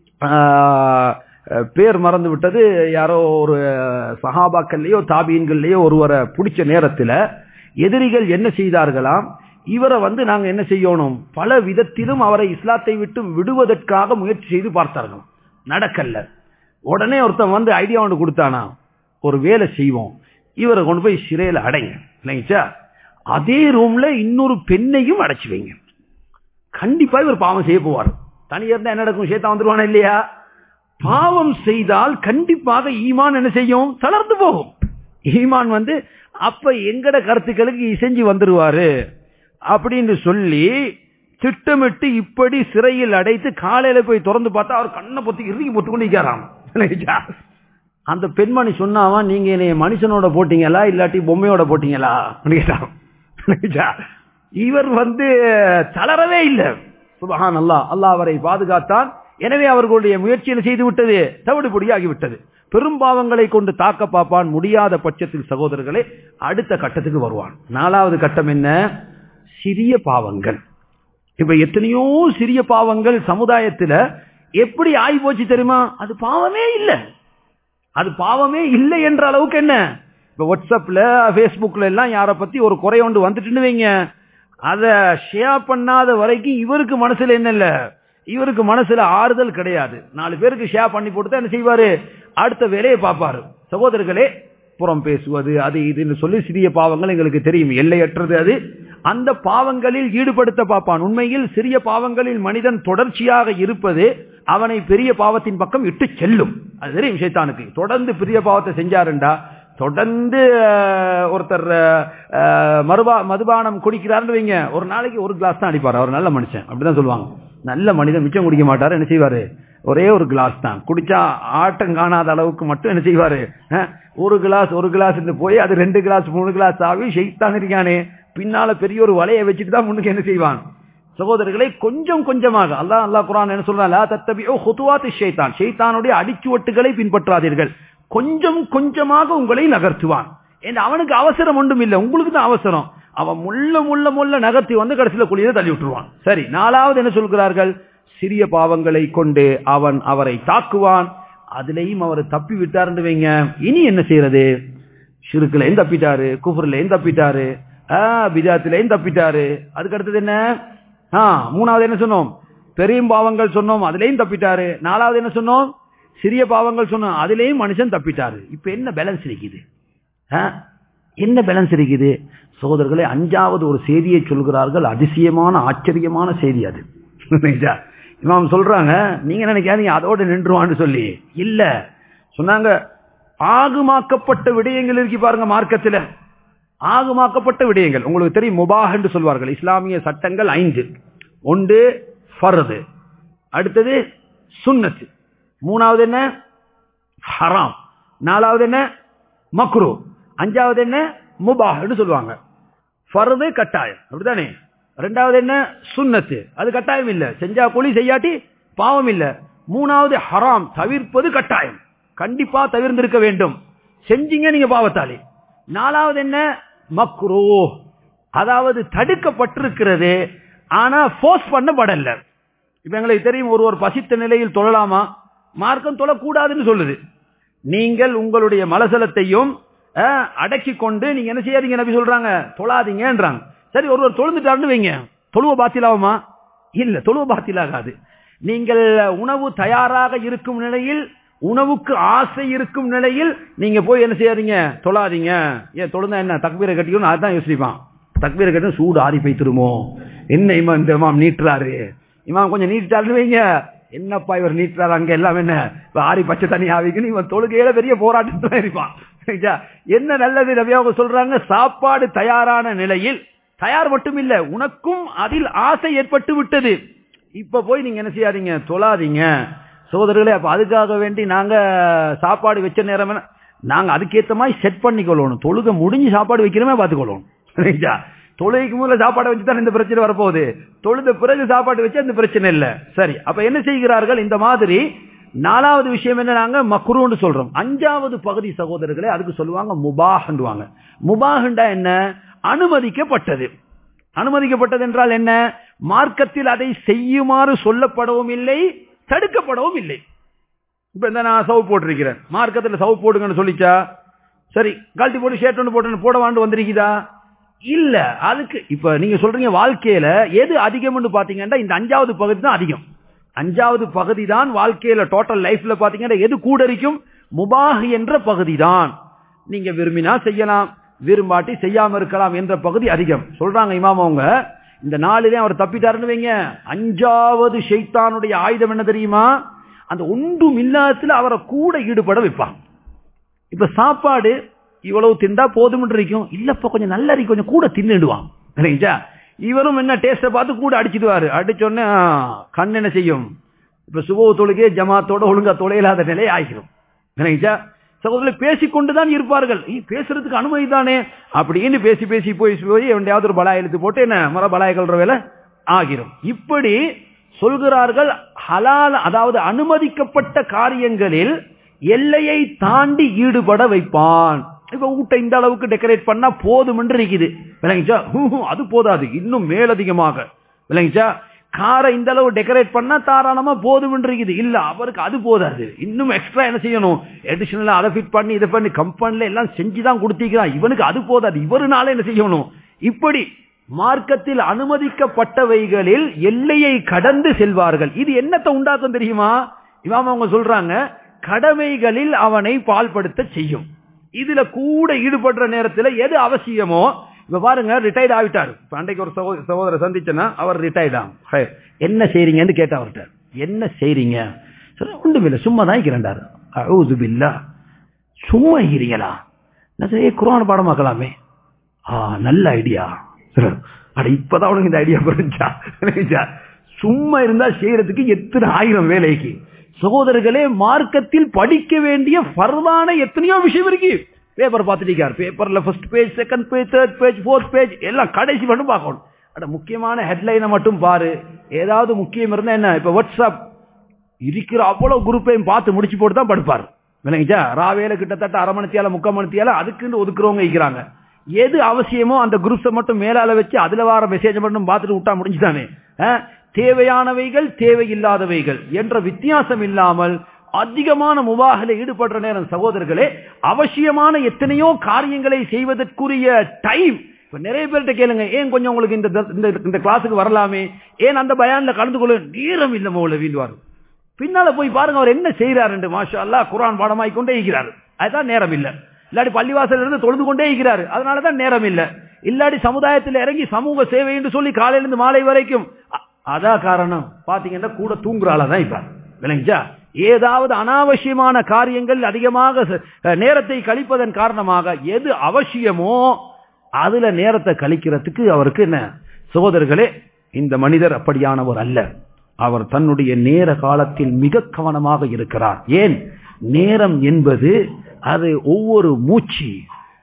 ஆஹ், பேர் மறந்து விட்டது யாரோ ஒரு சஹாபாக்கள்லயோ தாபீன்கள்லயோ ஒருவரை பிடிச்ச நேரத்துல எதிரிகள் என்ன செய்தார்களாம் இவரை வந்து நாங்க என்ன செய்யணும் பல விதத்திலும் அவரை இஸ்லாத்தை விட்டு விடுவதற்காக முயற்சி செய்து பார்த்தார்கள் நடக்கல உடனே ஒருத்தன் வந்து ஐடியா ஒன்று கொடுத்தானா ஒரு வேலை செய்வோம் இவரை கொண்டு போய் சிறையில அடைங்க இல்லைங்கச்சா அதே ரூம்ல இன்னொரு பெண்ணையும் அடைச்சு வைங்க கண்டிப்பா இவர் பாவம் செய்ய போவார் தனியா இருந்தா என்ன நடக்கும் சேத்தா வந்துருவானா இல்லையா பாவம் செய்தால் கண்டிப்பாக ஈமான் என்ன செய்யும் தளர்ந்து போகும் ஈமான் வந்து அப்ப எங்கட கருத்துக்களுக்கு இசைஞ்சு வந்துருவாரு அப்படின்னு சொல்லி திட்டமிட்டு இப்படி சிறையில் அடைத்து காலையில போய் திறந்து பார்த்தா அவர் கண்ணை பொத்தி இறுக்கி போட்டு கொண்டு நிற்கிறாராம். இல்லைங்களா? அந்த பெண்மணி சொன்னாவா நீங்க என்னைய மனுஷனோட போட்டீங்களா இல்லாட்டி பொம்மையோட போட்டீங்களா அப்படின்னு கேட்டாராம். இல்லைங்களா? இவர் வந்து தளரவே இல்லை சுபஹான் அல்லாஹ் அல்லாஹ் அவரை பாதுகாத்தான் எனவே அவர்களுடைய முயற்சியில் செய்து விட்டது தவிடுபொடியாகிவிட்டது பெரும்பாவங்களை கொண்டு தாக்க பார்ப்பான் முடியாத பட்சத்தில் சகோதரர்களே அடுத்த கட்டத்துக்கு வருவான் நாலாவது கட்டம் என்ன சிறிய பாவங்கள் இப்ப எத்தனையோ சிறிய பாவங்கள் சமுதாயத்துல எப்படி ஆகி போச்சு தெரியுமா அது பாவமே இல்லை அது பாவமே இல்லை என்ற அளவுக்கு என்ன இப்ப வாட்ஸ்அப்ல பேஸ்புக்ல எல்லாம் யார பத்தி ஒரு குறை ஒன்று வந்துட்டுன்னு வைங்க அத ஷேர் பண்ணாத வரைக்கும் இவருக்கு மனசுல என்ன இல்ல இவருக்கு மனசுல ஆறுதல் கிடையாது நாலு பேருக்கு ஷேர் பண்ணி போட்டு தான் என்ன செய்வாரு அடுத்த வேலையை பார்ப்பாரு சகோதரர்களே புறம் பேசுவது அது இதுன்னு சொல்லி சிறிய பாவங்கள் எங்களுக்கு தெரியும் எல்லையற்றது அது அந்த பாவங்களில் ஈடுபடுத்த பார்ப்பான் உண்மையில் சிறிய பாவங்களில் மனிதன் தொடர்ச்சியாக இருப்பது அவனை பெரிய பாவத்தின் பக்கம் இட்டு செல்லும் அது தெரியும் விஷயத்தானுக்கு தொடர்ந்து பெரிய பாவத்தை செஞ்சாருண்டா தொடர்ந்து அஹ், ஒருத்தர் அஹ், மறுபா மதுபானம் குடிக்கிறாருன்னு வைங்க ஒரு நாளைக்கு ஒரு கிளாஸ் தான் அடிப்பார் அவர் நல்ல மனுஷன் அப்படிதான் சொல்லுவாங்க நல்ல மனிதன் மிச்சம் குடிக்க மாட்டாரு என்ன செய்வாரு ஒரே ஒரு கிளாஸ் தான் குடிச்சா ஆட்டம் காணாத அளவுக்கு மட்டும் என்ன செய்வாரு அஹ், ஒரு கிளாஸ் ஒரு கிளாஸ் போய் அது ரெண்டு கிளாஸ் மூணு கிளாஸ் ஆகி ஷெய்தான் இருக்கானே பின்னால பெரிய ஒரு வலையை வச்சுட்டு தான் முன்னுக்கு என்ன செய்வான் சகோதரர்களை கொஞ்சம் கொஞ்சமாக அல்லாஹ் அல்லாஹ் குரான் என்ன சொல்றான் லா தத்தபியோ ஹுதுவாத்து ஷைத்தான் ஷைத்தானுடைய அடிச்சுவட்டுகளை பின்பற்றாதீர்கள் கொஞ்சம் கொஞ்சமாக உங்களை நகர்த்துவான் ஏன்னா அவனுக்கு அவசரம் ஒன்றும் இல்லை உங்களுக்கு தான் அவசரம் அவன் முள்ள முள்ள முள்ள நகர்த்தி வந்து கடைசியில குழியில தள்ளி விட்டுருவான் சரி நாலாவது என்ன சொல்கிறார்கள் சிறிய பாவங்களை கொண்டு அவன் அவரை தாக்குவான் அதுலயும் அவர் தப்பி விட்டாருன்னு வைங்க இனி என்ன செய்யறது ஷிருக்குலையும் தப்பிட்டாரு குஃபுர்லையும் தப்பிட்டாரு பிஜாத்திலையும் தப்பிட்டாரு அதுக்கு அடுத்தது என்ன ஆ மூணாவது என்ன சொன்னோம் பெரிய பாவங்கள் சொன்னோம் அதுலயும் தப்பிட்டாரு நாலாவது என்ன சொன்னோம் சிறிய பாவங்கள் சொன்னோம் அதுலயும் மனுஷன் தப்பிட்டாரு இப்ப என்ன பேலன்ஸ் இருக்குது ஆ? என்ன பேலன்ஸ் இருக்குது சகோதரர்களே அஞ்சாவது ஒரு செய்தியை சொல்கிறார்கள் அதிசயமான ஆச்சரியமான செய்தி அது புரியுதா? இமாம் சொல்றாங்க நீங்க நினைக்காதீங்க அதோட நின்றுவான்னு சொல்லி இல்ல சொன்னாங்க ஆகுமாக்கப்பட்ட விடயங்கள் இருக்கு பாருங்க மார்க்கத்துல ஆகுமாக்கப்பட்ட விடயங்கள் உங்களுக்கு தெரியும் முபாஹ் என்று சொல்வார்கள் இஸ்லாமிய சட்டங்கள் ஐந்து ஒன்று ஃபர்து அடுத்தது சுன்னத்து மூணாவது என்ன ஹராம் நாலாவது என்ன மக்ரூ அஞ்சாவது என்ன முபாஹ்னு சொல்லுவாங்க ஃபர்து கட்டாயம் அப்படிதானே ரெண்டாவது என்ன சுன்னத்து அது கட்டாயம் இல்ல செஞ்சா கூலி செய்யாட்டி பாவம் இல்ல மூணாவது ஹராம் தவிர்ப்பது கட்டாயம் கண்டிப்பா தவிர்ந்திருக்க வேண்டும் செஞ்சீங்க நீங்க பாவத்தாளி நாலாவது என்ன மக்ரூ அதாவது தடுக்கப்பட்டிருக்கிறது ஆனா ஃபோர்ஸ் பண்ணப்படல இப்ப எங்களுக்கு தெரியும் ஒரு ஒரு பசித்த நிலையில் தொழலாமா மார்க்கம் தொழக்கூடாதுன்னு சொல்லுது நீங்கள் உங்களுடைய மலசலத்தையும் அஹ், அடக்கி கொண்டு நீங்க என்ன செய்யாதீங்க நபி சொல்றாங்க தொழாதீங்கன்றாங்க சரி ஒருவர் தொழுந்துட்டாருன்னு வைங்க தொழுவ பாத்திலாகுமா இல்ல தொழுவ பாத்திலாகாது நீங்கள் உணவு தயாராக இருக்கும் நிலையில் உணவுக்கு ஆசை இருக்கும் நிலையில் நீங்க போய் என்ன செய்யாதீங்க தொழாதீங்க ஏன் தொழுந்தா என்ன தக்பீரை கட்டிக்கணும் அதுதான் யோசிப்பான் தக்பீரை கட்டணும் சூடு ஆறி போய்த்திருமோ என்ன இமாம் இந்த இமாம் நீட்டுறாரு இமாம் கொஞ்சம் நீட்டாருன்னு வைங்க என்னப்பா இவர் நீட்டுறாரு அங்க எல்லாம் என்ன இப்ப ஆறி பச்சை தண்ணி ஆவிக்குன்னு இவன் தொழுகையில பெரிய போராட்டத்துல இருப்பான் சரிங்களா? என்ன நல்லது நபி அவங்க சொல்றாங்க சாப்பாடு தயாரான நிலையில் தயார் மட்டும் இல்ல உனக்கும் அதில் ஆசை ஏற்பட்டு விட்டது இப்ப போய் நீங்க என்ன செய்யாதீங்க தொழாதீங்க சோதரர்களே அப்ப அதுக்காக வேண்டி நாங்க சாப்பாடு வச்ச நேரம் என்ன- நாங்க அதுக்கேத்த மாதிரி செட் பண்ணிக்கொள்ளணும் தொழுக முடிஞ்சு சாப்பாடு வைக்கிறோமே பார்த்துக்கொள்ளணும் சரிங்களா? தொழுகைக்கு முதல்ல சாப்பாடை வச்சு தான் இந்த பிரச்சனை வரப்போகுது தொழுத பிறகு சாப்பாடு வச்சு அந்த பிரச்சனை இல்ல சரி அப்ப என்ன செய்கிறார்கள் இந்த மாதிரி நாலாவது விஷயம் என்ன நாங்க மக்ரூன்னு சொல்றோம் அஞ்சாவது பகுதி சகோதரர்களே அதுக்கு சொல்லுவாங்க முபாஹ்ண்டுவாங்க முபாஹ்ண்டா என்ன அனுமதிக்கப்பட்டது அனுமதிக்கப்பட்டது என்றால் என்ன மார்க்கத்தில் அதை செய்யுமாறு சொல்லப்படவும் இல்லை தடுக்கப்படவும் இல்லை இப்ப இந்த நான் சவு போட்டிருக்கிறேன் மார்க்கத்தில் சவு போடுங்கன்னு சொல்லிச்சா சரி கழட்டி போட்டு ஷர்ட் ஒன்று போட்டு போட வாண்டு வந்திருக்குதா இல்ல அதுக்கு இப்ப நீங்க சொல்றீங்க வாழ்க்கையில எது அதிகம்னு பாத்தீங்கன்னா இந்த அஞ்சாவது பகுதி தான் அதிகம் அஞ்சாவது பகுதி தான் வாழ்க்கையில டோட்டல் லைஃப்ல பாத்தீங்கன்னா எது கூடரிக்கும் முபாஹ் என்ற பகுதி தான் நீங்க விரும்பினா செய்யலாம் விரும்பாட்டி செய்யாம இருக்கலாம் என்ற பகுதி அதிகம் சொல்றாங்க இமாம் அவங்க இந்த நாளிலே அவர் தப்பிட்டாருன்னு வைங்க அஞ்சாவது ஷைத்தானுடைய ஆயுதம் என்ன தெரியுமா அந்த ஒன்றும் இல்லாதத்துல அவரை கூட ஈடுபட வைப்பான் இப்ப சாப்பாடு இவ்வளவு திண்டா போதும் இருக்கும் இல்லப்பா கொஞ்சம் நல்லா இருக்கு கொஞ்சம் கூட தின்னுடுவான் சரிங்களா இவரும் என்ன டேஸ்ட பார்த்து கூட அடிச்சிடுவாரு அடிச்சோடனே கண் என்ன செய்யும் இப்ப சுப தொழுகே ஜமாத்தோட ஒழுங்கா தொலையில்லாத நிலை ஆகிரும் சரிங்களா சகோதரர் பேசிக்கொண்டுதான் இருப்பார்கள் பேசுறதுக்கு அனுமதி தானே அப்படின்னு பேசி பேசி போய் போய் எவன்டையாவது ஒரு பலாய் எழுத்து போட்டு என்ன மர பலாய் கல்ற வேலை ஆகிரும் இப்படி சொல்கிறார்கள் ஹலால் அதாவது அனுமதிக்கப்பட்ட காரியங்களில் எல்லையை தாண்டி ஈடுபட வைப்பான் இப்ப ஊட்ட இந்த அளவுக்கு டெக்கரேட் பண்ணா போதும் என்று இருக்குது விளங்கிச்சா அது போதாது இன்னும் மேலதிகமாக விளங்கிச்சா காரை இந்த அளவு டெக்கரேட் பண்ணா தாராளமா போதும் என்று இருக்குது இல்ல அவருக்கு அது போதாது இன்னும் எக்ஸ்ட்ரா என்ன செய்யணும் எடிஷனலா அதை ஃபிட் பண்ணி இதை பண்ணி கம்பெனில எல்லாம் செஞ்சுதான் கொடுத்திருக்கிறான் இவனுக்கு அது போதாது இவருனால என்ன செய்யணும் இப்படி மார்க்கத்தில் அனுமதிக்கப்பட்டவைகளில் எல்லையை கடந்து செல்வார்கள் இது என்னத்தை உண்டாக்கும் தெரியுமா இவாம அவங்க சொல்றாங்க கடமைகளில் அவனை பால்படுத்த செய்யும் இதுல கூட ஈடுபடுற நேரத்தில் எது அவசியமோ இப்ப பாருங்க ரிட்டையர்ட் ஆகிட்டாரு அன்றைக்கு ஒரு சகோதரர் சந்திச்சனா அவர் ரிட்டையர்ட் ஆகும் என்ன செய்றீங்கன்னு கேட்ட அவர்கிட்ட என்ன செய்றீங்க சரி ஒன்றுமில்ல சும்மா தான் இருக்கிறாரு அவுது பில்லா சும்மா இருக்கிறீங்களா நான் சரி குரான் பாடமாக்கலாமே ஆ நல்ல ஐடியா அட இப்பதான் உனக்கு இந்த ஐடியா புரிஞ்சா சும்மா இருந்தா செய்யறதுக்கு எத்தனை ஆயிரம் வேலைக்கு சகோதரர்களே மார்க்கத்தில் படிக்க வேண்டிய பரவான எத்தனையோ விஷயம் இருக்கு பேப்பர் பார்த்துட்டீங்க பேப்பர்ல first page second page third page fourth page எல்லாம் கடைசி மட்டும் பார்க்கணும் அட முக்கியமான ஹெட்லைனை மட்டும் பாரு ஏதாவது முக்கியம் இருந்தா என்ன இப்ப வாட்ஸ்அப் இருக்கிற அவ்வளவு குரூப்பையும் பார்த்து முடிச்சு போட்டு தான் படுப்பாரு விளங்கிச்சா ராவேல கிட்டத்தட்ட அரை மணித்தியால முக்கால் மணித்தியால அதுக்குன்னு ஒதுக்குறவங்க இருக்கிறாங்க எது அவசியமோ அந்த குரூப்ஸை மட்டும் மேலால வச்சு அதுல வர மெசேஜ் மட்டும் பார்த்துட்டு விட்டா முடிஞ்சுதானே தேவையானவைகள் தேவையில்லாதவைகள் என்ற வித்தியாசம் இல்லாமல் அதிகமான முபாகில ஈடுபடுற நேரம் சகோதரர்களே அவசியமான எத்தனையோ காரியங்களை செய்வதற்குரிய டைம் இப்ப நிறைய பேர்கிட்ட கேளுங்க ஏன் கொஞ்சம் உங்களுக்கு இந்த இந்த கிளாஸுக்கு வரலாமே ஏன் அந்த பயான்ல கலந்து கொள்ள நேரம் இல்லை மோல வீழ்வார் பின்னால போய் பாருங்க அவர் என்ன செய்யறாரு மாஷா அல்லா குரான் பாடமாய் கொண்டே இருக்கிறாரு அதுதான் நேரம் இல்லை இல்லாட்டி பள்ளிவாசல் இருந்து தொழுது கொண்டே இருக்கிறாரு அதனாலதான் நேரம் இல்லை இல்லாட்டி சமுதாயத்தில் இறங்கி சமூக சேவை என்று சொல்லி காலையிலிருந்து மாலை வரைக்கும் அதான் காரணம் பாத்தீங்கன்னா கூட தூங்குறாளதான் இப்ப விளங்கிச்சா ஏதாவது அனாவசியமான காரியங்கள் அதிகமாக நேரத்தை கழிப்பதன் காரணமாக எது அவசியமோ அதுல நேரத்தை கழிக்கிறதுக்கு அவருக்கு என்ன சகோதரர்களே இந்த மனிதர் அப்படியானவர் அல்ல அவர் தன்னுடைய நேர காலத்தில் மிக கவனமாக இருக்கிறார் ஏன் நேரம் என்பது அது ஒவ்வொரு மூச்சு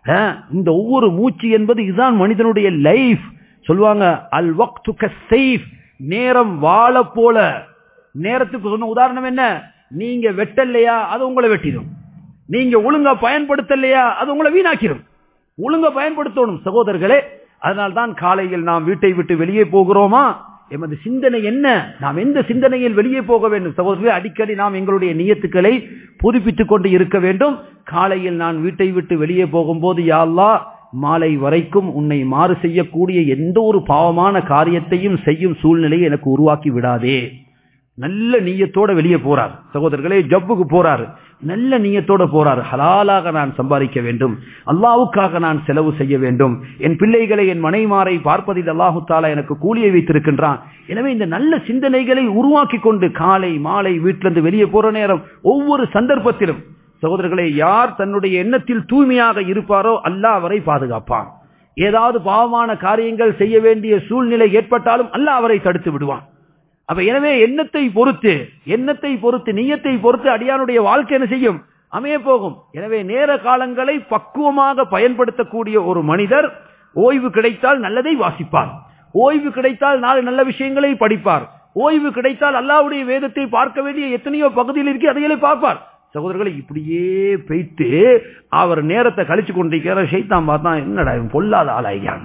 இந்த ஒவ்வொரு மூச்சு என்பது இதுதான் மனிதனுடைய லைஃப் சொல்லுவாங்க அல் வக்து சேஃப் நேரம் வாழ போல நேரத்துக்கு சொன்ன உதாரணம் என்ன நீங்க வெட்டலையா அது உங்களை வெட்டிடும் நீங்க ஒழுங்கா பயன்படுத்தலையா அது உங்களை வீணாக்கிடும் ஒழுங்கா பயன்படுத்தணும் சகோதரர்களே அதனால்தான் காலையில் நாம் வீட்டை விட்டு வெளியே போகிறோமா எமது சிந்தனை என்ன நாம் எந்த சிந்தனையில் வெளியே போக வேண்டும் சகோதரர்களே அடிக்கடி நாம் எங்களுடைய நியத்துக்களை புதுப்பித்துக் கொண்டு இருக்க வேண்டும் காலையில் நான் வீட்டை விட்டு வெளியே போகும்போது யாழ்லா மாலை வரைக்கும் உன்னை மாறு செய்யக்கூடிய எந்த ஒரு பாவமான காரியத்தையும் செய்யும் சூழ்நிலையை எனக்கு உருவாக்கி விடாதே நல்ல நீயத்தோட வெளியே போறார் சகோதரர்களே ஜப்புக்கு போறாரு நல்ல நீயத்தோட போறாரு ஹலாலாக நான் சம்பாதிக்க வேண்டும் அல்லாவுக்காக நான் செலவு செய்ய வேண்டும் என் பிள்ளைகளை என் மனைமாரை பார்ப்பதில் அல்லாஹு தாலா எனக்கு கூலியை வைத்திருக்கின்றான் எனவே இந்த நல்ல சிந்தனைகளை உருவாக்கி கொண்டு காலை மாலை வீட்டிலிருந்து வெளியே போற நேரம் ஒவ்வொரு சந்தர்ப்பத்திலும் சகோதரர்களே யார் தன்னுடைய எண்ணத்தில் தூய்மையாக இருப்பாரோ அல்லாஹ் அவரை பாதுகாப்பான் ஏதாவது பாவமான காரியங்கள் செய்ய வேண்டிய சூழ்நிலை ஏற்பட்டாலும் அல்லாஹ் அவரை தடுத்து விடுவான் அப்ப எனவே எண்ணத்தை பொறுத்து எண்ணத்தை பொறுத்து நீயத்தை பொறுத்து அடியானுடைய வாழ்க்கை என்ன செய்யும் அமைய போகும் எனவே நேர காலங்களை பக்குவமாக பயன்படுத்தக்கூடிய ஒரு மனிதர் ஓய்வு கிடைத்தால் நல்லதை வாசிப்பார் ஓய்வு கிடைத்தால் நாலு நல்ல விஷயங்களை படிப்பார் ஓய்வு கிடைத்தால் அல்லாவுடைய வேதத்தை பார்க்க வேண்டிய எத்தனையோ பகுதியில் இருக்கு அதையே பார்ப்பார் சகோதரர்களை இப்படியே பெய்த்து அவர் நேரத்தை கழிச்சு கொண்டிருக்கிற ஷைத்தான் பார்த்தா என்னடா இவன் பொல்லாத ஆளாய்யான்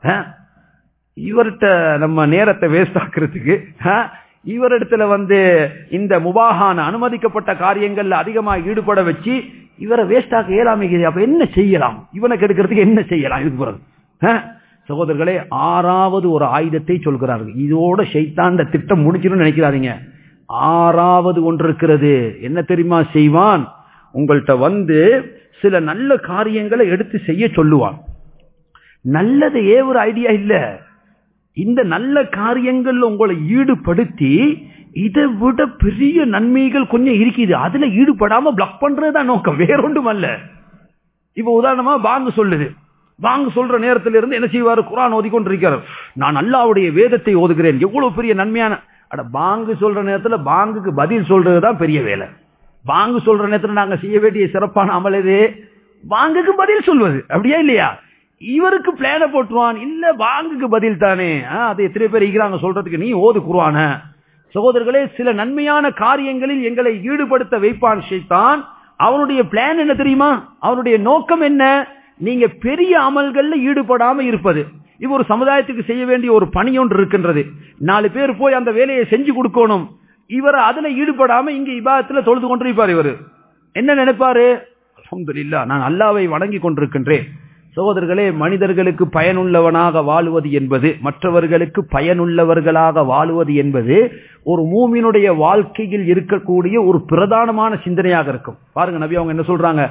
இவர்கிட்ட நம்ம நேரத்தை வேஸ்ட் ஆக்குறதுக்கு இவரிடத்துல வந்து இந்த முபாகான அனுமதிக்கப்பட்ட காரியங்கள்ல அதிகமா ஈடுபட வச்சு இவரை வேஸ்ட் ஆக்க இயலாமைக்குது அப்ப என்ன செய்யலாம் இவனை கெடுக்கிறதுக்கு என்ன செய்யலாம் இதுக்கு பிறகு சகோதரர்களே ஆறாவது ஒரு ஆயுதத்தை சொல்கிறார்கள் இதோட ஷைத்தாண்ட திட்டம் முடிச்சிடும் நினைக்கிறாதீங்க ஆறாவது ஒன்று இருக்கிறது என்ன தெரியுமா செய்வான் உங்கள்கிட்ட வந்து சில நல்ல காரியங்களை எடுத்து செய்ய சொல்லுவான் நல்லது ஏ ஒரு ஐடியா இல்ல இந்த நல்ல காரியங்கள்ல உங்களை ஈடுபடுத்தி இதை விட பெரிய நன்மைகள் கொஞ்சம் இருக்குது அதுல ஈடுபடாம பிளாக் பண்றதுதான் நோக்கம் வேறொன்றும் அல்ல இப்ப உதாரணமா பாங்கு சொல்லுது பாங்கு சொல்ற நேரத்தில் இருந்து என்ன செய்வாரு குரான் ஓதிக்கொண்டிருக்கிறார் நான் அல்லாவுடைய வேதத்தை ஓதுகிறேன் எவ்வளவு பெரிய நன்மையான அட பாங்கு சொல்ற நேரத்துல பாங்குக்கு பதில் சொல்றதுதான் பெரிய வேலை பாங்கு சொல்ற நேரத்துல நாங்க செய்ய வேண்டிய சிறப்பான அமல் எது பாங்குக்கு பதில் சொல்வது அப்படியா இல்லையா இவருக்கு பிளான போட்டுருவான் இல்ல பாங்குக்கு பதில் தானே அது எத்தனை பேர் இருக்கிறாங்க சொல்றதுக்கு நீ ஓது குருவான சகோதரர்களே சில நன்மையான காரியங்களில் எங்களை ஈடுபடுத்த வைப்பான் ஷைத்தான் அவனுடைய பிளான் என்ன தெரியுமா அவனுடைய நோக்கம் என்ன நீங்க பெரிய அமல்கள்ல ஈடுபடாம இருப்பது இது ஒரு சமுதாயத்துக்கு செய்ய வேண்டிய ஒரு பணி ஒன்று இருக்கின்றது நாலு பேர் போய் அந்த வேலையை செஞ்சு கொடுக்கணும் இவர் அதுல ஈடுபடாம இங்க இபாதத்துல தொழுது கொண்டிருப்பார் இவர் என்ன நினைப்பாரு அலமதுல்லா நான் அல்லாவை வணங்கி கொண்டிருக்கின்றேன் சகோதரர்களே மனிதர்களுக்கு பயனுள்ளவனாக வாழுவது என்பது மற்றவர்களுக்கு பயனுள்ளவர்களாக வாழுவது என்பது ஒரு மூமினுடைய வாழ்க்கையில் இருக்கக்கூடிய ஒரு பிரதானமான சிந்தனையாக இருக்கும் பாருங்க நபி அவங்க என்ன சொல்றாங்க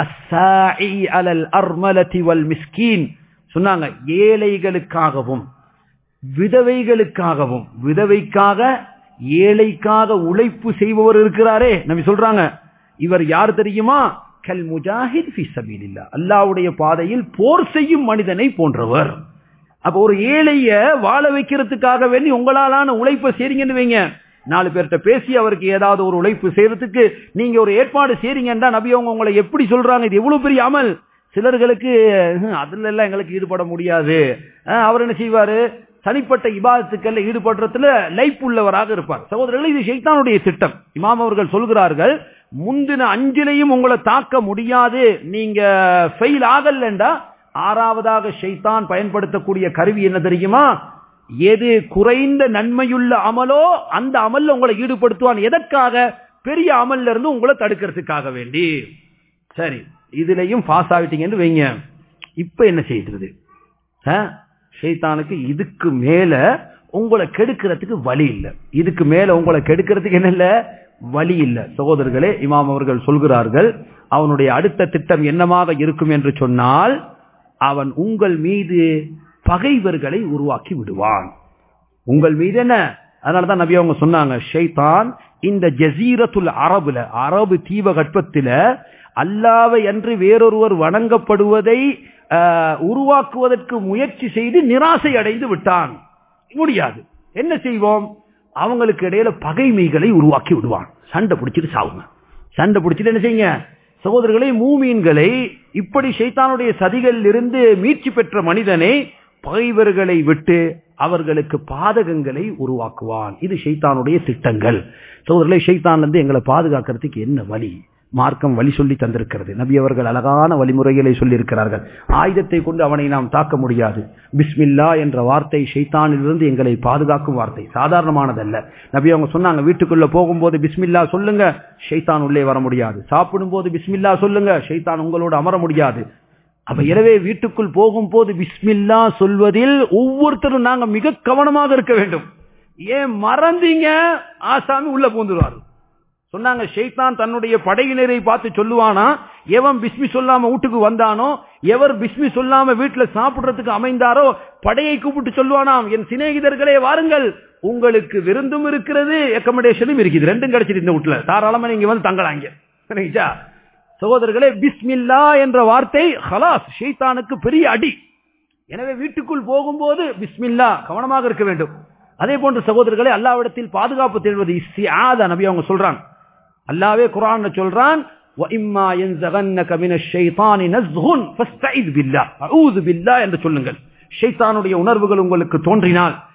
அலல் அர்மலதி வல் மிஸ்கீன் சொன்னாங்க ஏழைகளுக்காகவும் விதவைகளுக்காகவும் விதவைக்காக ஏழைக்காக உழைப்பு செய்பவர் இருக்கிறாரே நபி சொல்றாங்க இவர் யார் தெரியுமா கல் முஜாஹித் ஃபி சபீலில்லா அல்லாஹ்வுடைய பாதையில் போர் செய்யும் மனிதனை போன்றவர் அப்ப ஒரு ஏழைய வாழ வைக்கிறதுக்காக வேண்டி உங்களாலான உழைப்பை செய்றீங்கன்னு வைங்க நாலு பேர்கிட்ட பேசி அவருக்கு ஏதாவது ஒரு உழைப்பு செய்யறதுக்கு நீங்க ஒரு ஏற்பாடு செய்றீங்கன்னா நபி அவங்க உங்களை எப்படி சொல்றாங்க இது எவ்வளவு பெரிய அமல் சிலர்களுக்கு அதுல எல்லாம் எங்களுக்கு ஈடுபட முடியாது அவர் என்ன செய்வாரு தனிப்பட்ட இபாதத்துக்கள்ல ஈடுபடுறதுல லைஃப் உள்ளவராக இருப்பார் சகோதரர்கள் இது ஷைத்தானுடைய திட்டம் இமாம் அவர்கள் சொல்கிறார்கள் முந்தின அஞ்சிலையும் உங்களை தாக்க முடியாது நீங்க ஃபெயில் ஆகலண்டா ஆறாவதாக ஷைத்தான் பயன்படுத்தக்கூடிய கருவி என்ன தெரியுமா எது குறைந்த நன்மையுள்ள அமலோ அந்த அமல்ல உங்களை ஈடுபடுத்துவான் எதற்காக பெரிய அமல்ல இருந்து உங்களை தடுக்கிறதுக்காக வேண்டி சரி இதுலயும் பாஸ் ஆகிட்டீங்கன்னு வைங்க இப்ப என்ன செய்யுது ஷைத்தானுக்கு இதுக்கு மேல உங்களை கெடுக்கிறதுக்கு வழி இல்லை இதுக்கு மேல உங்களை கெடுக்கிறதுக்கு என்ன இல்ல வழி இல்லை சகோதரர்களே இமாம் அவர்கள் சொல்கிறார்கள் அவனுடைய அடுத்த திட்டம் என்னமாக இருக்கும் என்று சொன்னால் அவன் உங்கள் மீது பகைவர்களை உருவாக்கி விடுவான் உங்கள் மீது என்ன அதனாலதான் நபி அவங்க சொன்னாங்க ஷைத்தான் இந்த ஜசீரத்துல் அரபுல அரபு தீபகற்பத்தில அல்லாவை அன்று வேறொருவர் வணங்கப்படுவதை உருவாக்குவதற்கு முயற்சி செய்து நிராசை அடைந்து விட்டான் முடியாது என்ன செய்வோம் அவங்களுக்கு இடையில பகைமைகளை உருவாக்கி விடுவான் சண்டை பிடிச்சிட்டு சாவுங்க சண்டை பிடிச்சிட்டு என்ன செய்யுங்க சகோதரர்களை மூமீன்களை இப்படி ஷைத்தானுடைய சதிகளில் இருந்து மீட்சி பெற்ற மனிதனை பகைவர்களை விட்டு அவர்களுக்கு பாதகங்களை உருவாக்குவான் இது ஷைத்தானுடைய திட்டங்கள் சகோதரர்களை ஷைத்தான் இருந்து எங்களை பாதுகாக்கிறதுக்கு என்ன வழி மார்க்கம் வழி சொல்லி தந்திருக்கிறது நபி அவர்கள் அழகான வழிமுறைகளை சொல்லியிருக்கிறார்கள் ஆயுதத்தை கொண்டு அவனை நாம் தாக்க முடியாது பிஸ்மில்லா என்ற வார்த்தை ஷைத்தானிலிருந்து எங்களை பாதுகாக்கும் வார்த்தை சாதாரணமானதல்ல நபி அவங்க சொன்னாங்க வீட்டுக்குள்ள போகும்போது பிஸ்மில்லா சொல்லுங்க ஷைத்தான் உள்ளே வர முடியாது சாப்பிடும் போது பிஸ்மில்லா சொல்லுங்க ஷைத்தான் உங்களோடு அமர முடியாது அப்ப எனவே வீட்டுக்குள் போகும்போது பிஸ்மில்லா சொல்வதில் ஒவ்வொருத்தரும் நாங்க மிக கவனமாக இருக்க வேண்டும் ஏன் மறந்தீங்க ஆசாமி உள்ள பூந்துருவாரு சொன்னாங்க ஷெய்தான் தன்னுடைய படையினரை பார்த்து சொல்லுவானா எவன் பிஸ்மி சொல்லாம வீட்டுக்கு வந்தானோ எவர் பிஸ்மி சொல்லாம வீட்டுல சாப்பிடுறதுக்கு அமைந்தாரோ படையை கூப்பிட்டு சொல்லுவானாம் என் சிநேகிதர்களே வாருங்கள் உங்களுக்கு விருந்தும் இருக்கிறது அக்கமடேஷனும் இருக்குது ரெண்டும் கிடைச்சிட்டு இந்த வீட்டுல தாராளமா நீங்க வந்து தங்கலாங்க சரிங்களா சகோதரர்களே பிஸ்மில்லா என்ற வார்த்தை ஹலாஸ் ஷெய்தானுக்கு பெரிய அடி எனவே வீட்டுக்குள் போகும்போது பிஸ்மில்லா கவனமாக இருக்க வேண்டும் அதே போன்ற சகோதரர்களே அல்லாவிடத்தில் பாதுகாப்பு தேடுவது இஸ்தியாத நபி அவங்க சொல்றாங்க அல்லாவே குரான் சொல்றான் وَإِمَّا يَنزَغَنَّكَ مِنَ الشَّيْطَانِ نَزْغٌ فَاسْتَعِذْ بِاللَّهِ أعوذ بالله என்று சொல்லுங்கள் ஷைத்தானுடைய உணர்வுகள் உங்களுக்கு தோன்றினால்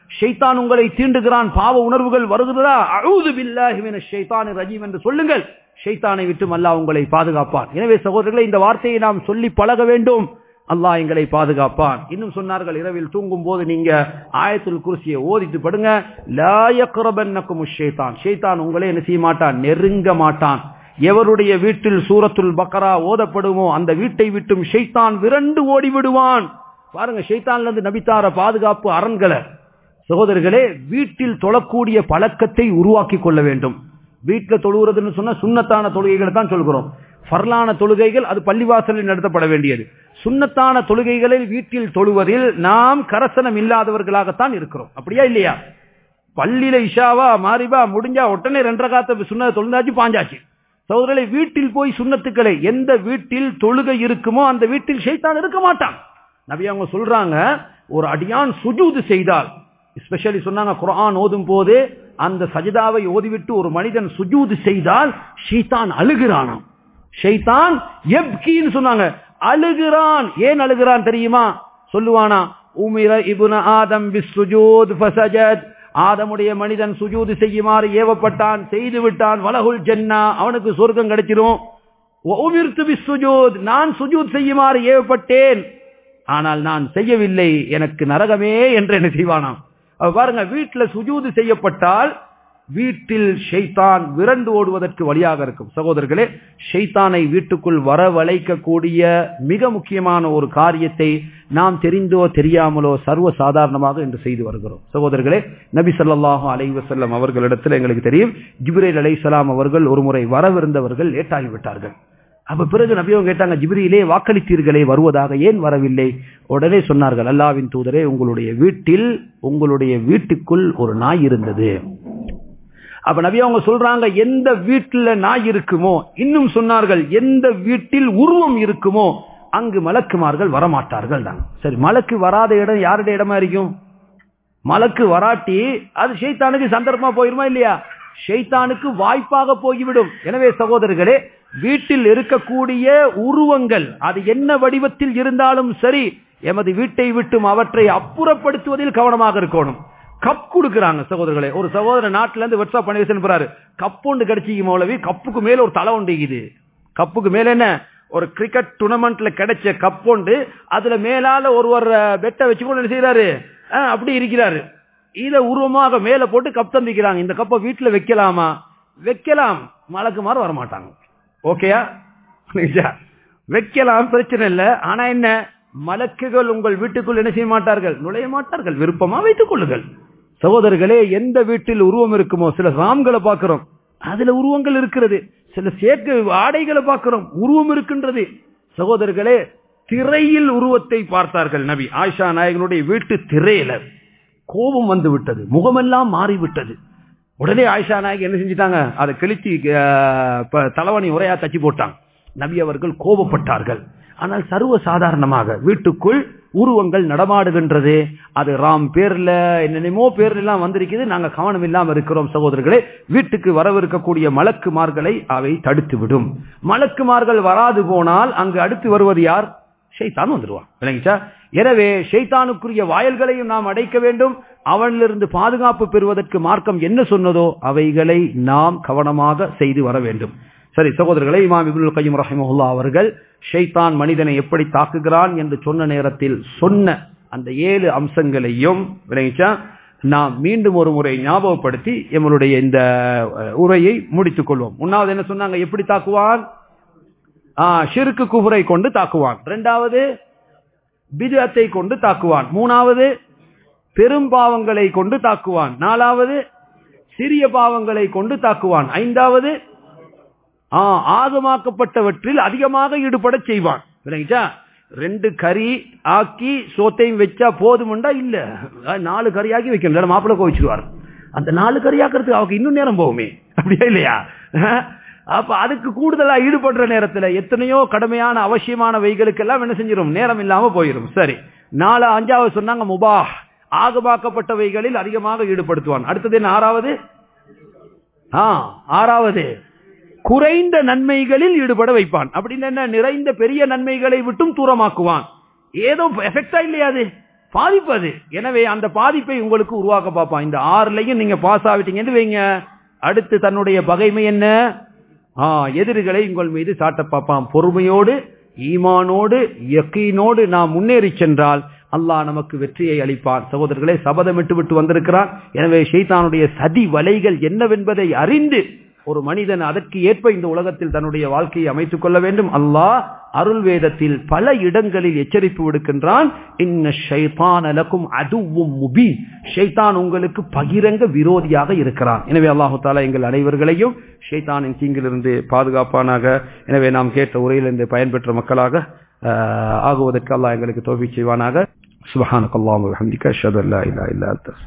ஷைத்தான் உங்களை தீண்டுகிறான் பாவ உணர்வுகள் வருகிறதா அழுது பில்லாஹிமின ஷைத்தான் ரஜீம் என்று சொல்லுங்கள் ஷைத்தானை விட்டும் அல்லாஹ் உங்களை பாதுகாப்பான் எனவே சகோதரர்களை இந்த வார்த்தையை நாம் சொல்லி பழக வேண்டும் அல்லாஹ் எங்களை பாதுகாப்பான் இன்னும் சொன்னார்கள் இரவில் தூங்கும் போது நீங்க ஆயத்துல் குருசியை ஓதிட்டு படுங்க லாயக்குரபன்னக்கும் ஷைத்தான் ஷைத்தான் உங்களே என்ன செய்ய மாட்டான் நெருங்க மாட்டான் எவருடைய வீட்டில் சூரத்துல் பக்கரா ஓதப்படுமோ அந்த வீட்டை விட்டும் ஷைத்தான் விரண்டு ஓடி விடுவான் பாருங்க ஷைத்தான்ல இருந்து நபித்தார பாதுகாப்பு அரண்களை சகோதரர்களே வீட்டில் தொழக்கூடிய பழக்கத்தை உருவாக்கி கொள்ள வேண்டும் வீட்டில் தொழுகிறதுன்னு சொன்னா சுண்ணத்தான தொழுகைகளை தான் சொல்கிறோம் ஃபர்லான தொழுகைகள் அது பள்ளிவாசலில் நடத்தப்பட வேண்டியது சுண்ணத்தான தொழுகைகளில் வீட்டில் தொழுவதில் நாம் கரசனம் இல்லாதவர்களாகத்தான் இருக்கிறோம் அப்படியா இல்லையா பள்ளியில இஷாவா மாறிபா முடிஞ்சா உடனே ரெண்டரை காத்த சுண்ண தொழுந்தாச்சு பாஞ்சாச்சு சகோதரர்களை வீட்டில் போய் சுண்ணத்துக்களை எந்த வீட்டில் தொழுகை இருக்குமோ அந்த வீட்டில் ஷைத்தான் இருக்க மாட்டான் நபி அவங்க சொல்றாங்க ஒரு அடியான் சுஜூது செய்தால் ஸ்பெஷலி சொன்னாங்க குரான் ஓதும் போது அந்த சஜிதாவை ஓதிவிட்டு ஒரு மனிதன் சுஜூது செய்தால் ஷைத்தான் அழுகிறானாம் ஷைத்தான் எப்கின்னு சொன்னாங்க அழுகிறான் ஏன் அழுகிறான் தெரியுமா சொல்லுவானா உமிர இபுன ஆதம் பிஸ்ஸுஜூத் ஃபஸஜத் ஆதமுடைய மனிதன் சுஜூது செய்யுமாறு ஏவப்பட்டான் செய்து விட்டான் வலகுல் ஜன்னா அவனுக்கு சொர்க்கம் கிடைச்சிரும் உமிர்த்து பிஸ்ஸுஜூத் நான் சுஜூத் செய்யுமாறு ஏவப்பட்டேன் ஆனால் நான் செய்யவில்லை எனக்கு நரகமே என்று என்ன செய்வானாம் அப்ப பாருங்க வீட்டுல சுஜூது செய்யப்பட்டால் வீட்டில் ஷைத்தான் விரண்டு ஓடுவதற்கு வழியாக இருக்கும் சகோதரர்களே ஷைத்தானை வீட்டுக்குள் வரவழைக்கக்கூடிய மிக முக்கியமான ஒரு காரியத்தை நாம் தெரிந்தோ தெரியாமலோ சர்வ சாதாரணமாக இன்று செய்து வருகிறோம் சகோதரர்களே நபி ஸல்லல்லாஹு அலைஹி வஸல்லம் அவர்களிடத்தில் எங்களுக்கு தெரியும் ஜிப்ரீல் அலைஹிஸ்ஸலாம் அவர்கள் ஒருமுறை வரவிருந்தவர்கள் லேட்டாகிவிட்டார்கள் அப்ப பிறகு நபியோ கேட்டாங்க ஜிப்ரியிலே வாக்களித்தீர்களே வருவதாக ஏன் வரவில்லை உடனே சொன்னார்கள் அல்லாவின் தூதரே உங்களுடைய வீட்டில் உங்களுடைய வீட்டுக்குள் ஒரு நாய் இருந்தது அப்ப நபி அவங்க சொல்றாங்க எந்த வீட்டுல நாய் இருக்குமோ இன்னும் சொன்னார்கள் எந்த வீட்டில் உருவம் இருக்குமோ அங்கு மலக்குமார்கள் வரமாட்டார்கள் தான் சரி மலக்கு வராத இடம் யாருடைய இடமா இருக்கும் மலக்கு வராட்டி அது ஷைத்தானுக்கு சந்தர்ப்பமா போயிருமா இல்லையா ஷைத்தானுக்கு வாய்ப்பாக போய்விடும் எனவே சகோதரர்களே வீட்டில் இருக்கக்கூடிய உருவங்கள் அது என்ன வடிவத்தில் இருந்தாலும் சரி எமது வீட்டை விட்டும் அவற்றை அப்புறப்படுத்துவதில் கவனமாக இருக்கணும் கப் கொடுக்கறாங்க சகோதரர்களே ஒரு சகோதர நாட்டுல இருந்து வாட்ஸ்அப் பண்ணி வச்சிருப்பாரு கப் ஒன்று கிடைச்சிக்கு மௌலவி கப்புக்கு மேல ஒரு தலை ஒன்று இருக்குது கப்புக்கு மேல என்ன ஒரு கிரிக்கெட் டூர்னமெண்ட்ல கிடைச்ச கப் ஒன்று அதுல மேலால ஒருவர் பெட்டை வச்சு கொண்டு என்ன செய்யறாரு அஹ், அப்படி இருக்கிறாரு இத உருவமாக மேல போட்டு கப் தந்திக்கிறாங்க இந்த கப்பை வீட்டுல வைக்கலாமா வைக்கலாம் மலக்கு மாற வரமாட்டாங்க ஓகேயா புரியுதா? வைக்கலாம் பிரச்சனை இல்ல ஆனா என்ன மலக்குகள் உங்கள் வீட்டுக்குள் என்ன செய்ய மாட்டார்கள் நுழைய மாட்டார்கள் விருப்பமா வைத்துக் கொள்ளுங்கள் சகோதரர்களே எந்த வீட்டில் உருவம் இருக்குமோ சில ராம்களை பார்க்கிறோம் அதுல உருவங்கள் இருக்கிறது சில சேர்க்க ஆடைகளை பார்க்கிறோம் உருவம் இருக்கின்றது சகோதரர்களே திரையில் உருவத்தை பார்த்தார்கள் நபி ஆயிஷா நாயகனுடைய வீட்டு திரையில கோபம் வந்து விட்டது முகமெல்லாம் மாறிவிட்டது உடனே ஆயிஷா நாயகி என்ன செஞ்சிட்டாங்க அதை கிழிச்சு அஹ், ப- தலைவணி உரையா தச்சு போட்டாங்க நபி அவர்கள் கோபப்பட்டார்கள் ஆனால் சர்வ சாதாரணமாக வீட்டுக்குள் உருவங்கள் நடமாடுகின்றது அது ராம் பேர்ல என்னென்னமோ பேர்ல எல்லாம் வந்திருக்குது நாங்க கவனம் இல்லாம இருக்கிறோம் சகோதரர்களே வீட்டுக்கு வரவிருக்கக்கூடிய மலக்குமார்களை அவை தடுத்து விடும் மலக்குமார்கள் வராது போனால் அங்கு அடுத்து வருவது யார் ஷைத்தான் வந்துடுவான் விளங்கிச்சா எனவே ஷைத்தானுக்குரிய வாயல்களையும் நாம் அடைக்க வேண்டும் அவனிலிருந்து பாதுகாப்பு பெறுவதற்கு மார்க்கம் என்ன சொன்னதோ அவைகளை நாம் கவனமாக செய்து வர வேண்டும் சரி சகோதரர்களே இமாம் இப்னுல் கையம் ரஹிமஹுல்லா அவர்கள் ஷைத்தான் மனிதனை எப்படி தாக்குகிறான் என்று சொன்ன நேரத்தில் சொன்ன அந்த ஏழு அம்சங்களையும் விளங்கிச்சா நாம் மீண்டும் ஒரு முறை ஞாபகப்படுத்தி எங்களுடைய இந்த அஹ், உரையை முடித்துக் கொள்வோம் முன்னாவது என்ன சொன்னாங்க எப்படி தாக்குவான் ஷிருக்கு குபுரை கொண்டு தாக்குவான் இரண்டாவது பிஜத்தை கொண்டு தாக்குவான் மூணாவது பெரும் பாவங்களை கொண்டு தாக்குவான் நாலாவது சிறிய பாவங்களை கொண்டு தாக்குவான் ஐந்தாவது ஆ, ஆகமாக்கப்பட்டவற்றில் அதிகமாக ஈடுபட செய்வான் விளங்கிச்சா ரெண்டு கறி ஆக்கி சோத்தையும் வச்சா போதுமுண்டா இல்ல அஹ், நாலு கறி ஆக்கி வைக்கணும் இல்ல மாப்பிள்ளை கோவிச்சிருவார் அந்த நாலு கறி ஆக்கிறதுக்கு அவருக்கு இன்னும் நேரம் போகுமே அப்படியா இல்லையா அஹ், அப்ப அதுக்கு கூடுதலா ஈடுபடுற நேரத்துல எத்தனையோ கடமையான அவசியமான வைகளுக்கெல்லாம் என்ன செஞ்சிடும் நேரம் இல்லாம போயிடும் சரி நாலு அஞ்சாவது சொன்னாங்க முபா ஆகமாக்கப்பட்டவைகளில் அதிகமாக ஈடுபடுத்துவான் அடுத்தது என்ன ஆறாவது ஆ, ஆறாவது குறைந்த நன்மைகளில் ஈடுபட வைப்பான் அப்படின்னு என்ன நிறைந்த பெரிய நன்மைகளை விட்டும் தூரமாக்குவான் ஏதோ எஃபெக்டா இல்லையா அது பாதிப்பு அது எனவே அந்த பாதிப்பை உங்களுக்கு உருவாக்க பார்ப்பான் இந்த ஆறுலையும் நீங்க பாஸ் ஆகிட்டீங்கன்னு வைங்க அடுத்து தன்னுடைய பகைமை என்ன ஆ எதிரிகளை உங்கள் மீது சாட்ட பார்ப்பான் பொறுமையோடு ஈமானோடு யக்கீனோடு நாம் முன்னேறி சென்றால் அல்லாஹ் நமக்கு வெற்றியை அளிப்பான் சகோதரர்களே சபதமிட்டு விட்டு வந்திருக்கிறான் எனவே ஷைத்தானுடைய சதி வலைகள் என்னவென்பதை அறிந்து ஒரு மனிதன் அதற்கு ஏற்ப இந்த உலகத்தில் தன்னுடைய வாழ்க்கையை அமைத்துக் கொள்ள வேண்டும் அல்லாஹ் அருள் வேதத்தில் பல இடங்களில் எச்சரிப்பு விடுக்கின்றான் இன்ன ஷைத்தான் அலக்கும் அதுவும் முபீன் ஷைத்தான் உங்களுக்கு பகிரங்க விரோதியாக இருக்கிறான் எனவே அல்லாஹு தாலா எங்கள் அனைவர்களையும் ஷைத்தானின் தீங்கிலிருந்து பாதுகாப்பானாக எனவே நாம் கேட்ட உரையிலிருந்து பயன்பெற்ற மக்களாக ஆகுவதற்கு அல்லாஹ் எங்களுக்கு தோல்வி செய்வானாக சுபஹானக் அல்லாஹ் வஹம்திக அஷ்ஹது அல்லா இலாஹா இல்லா அன்த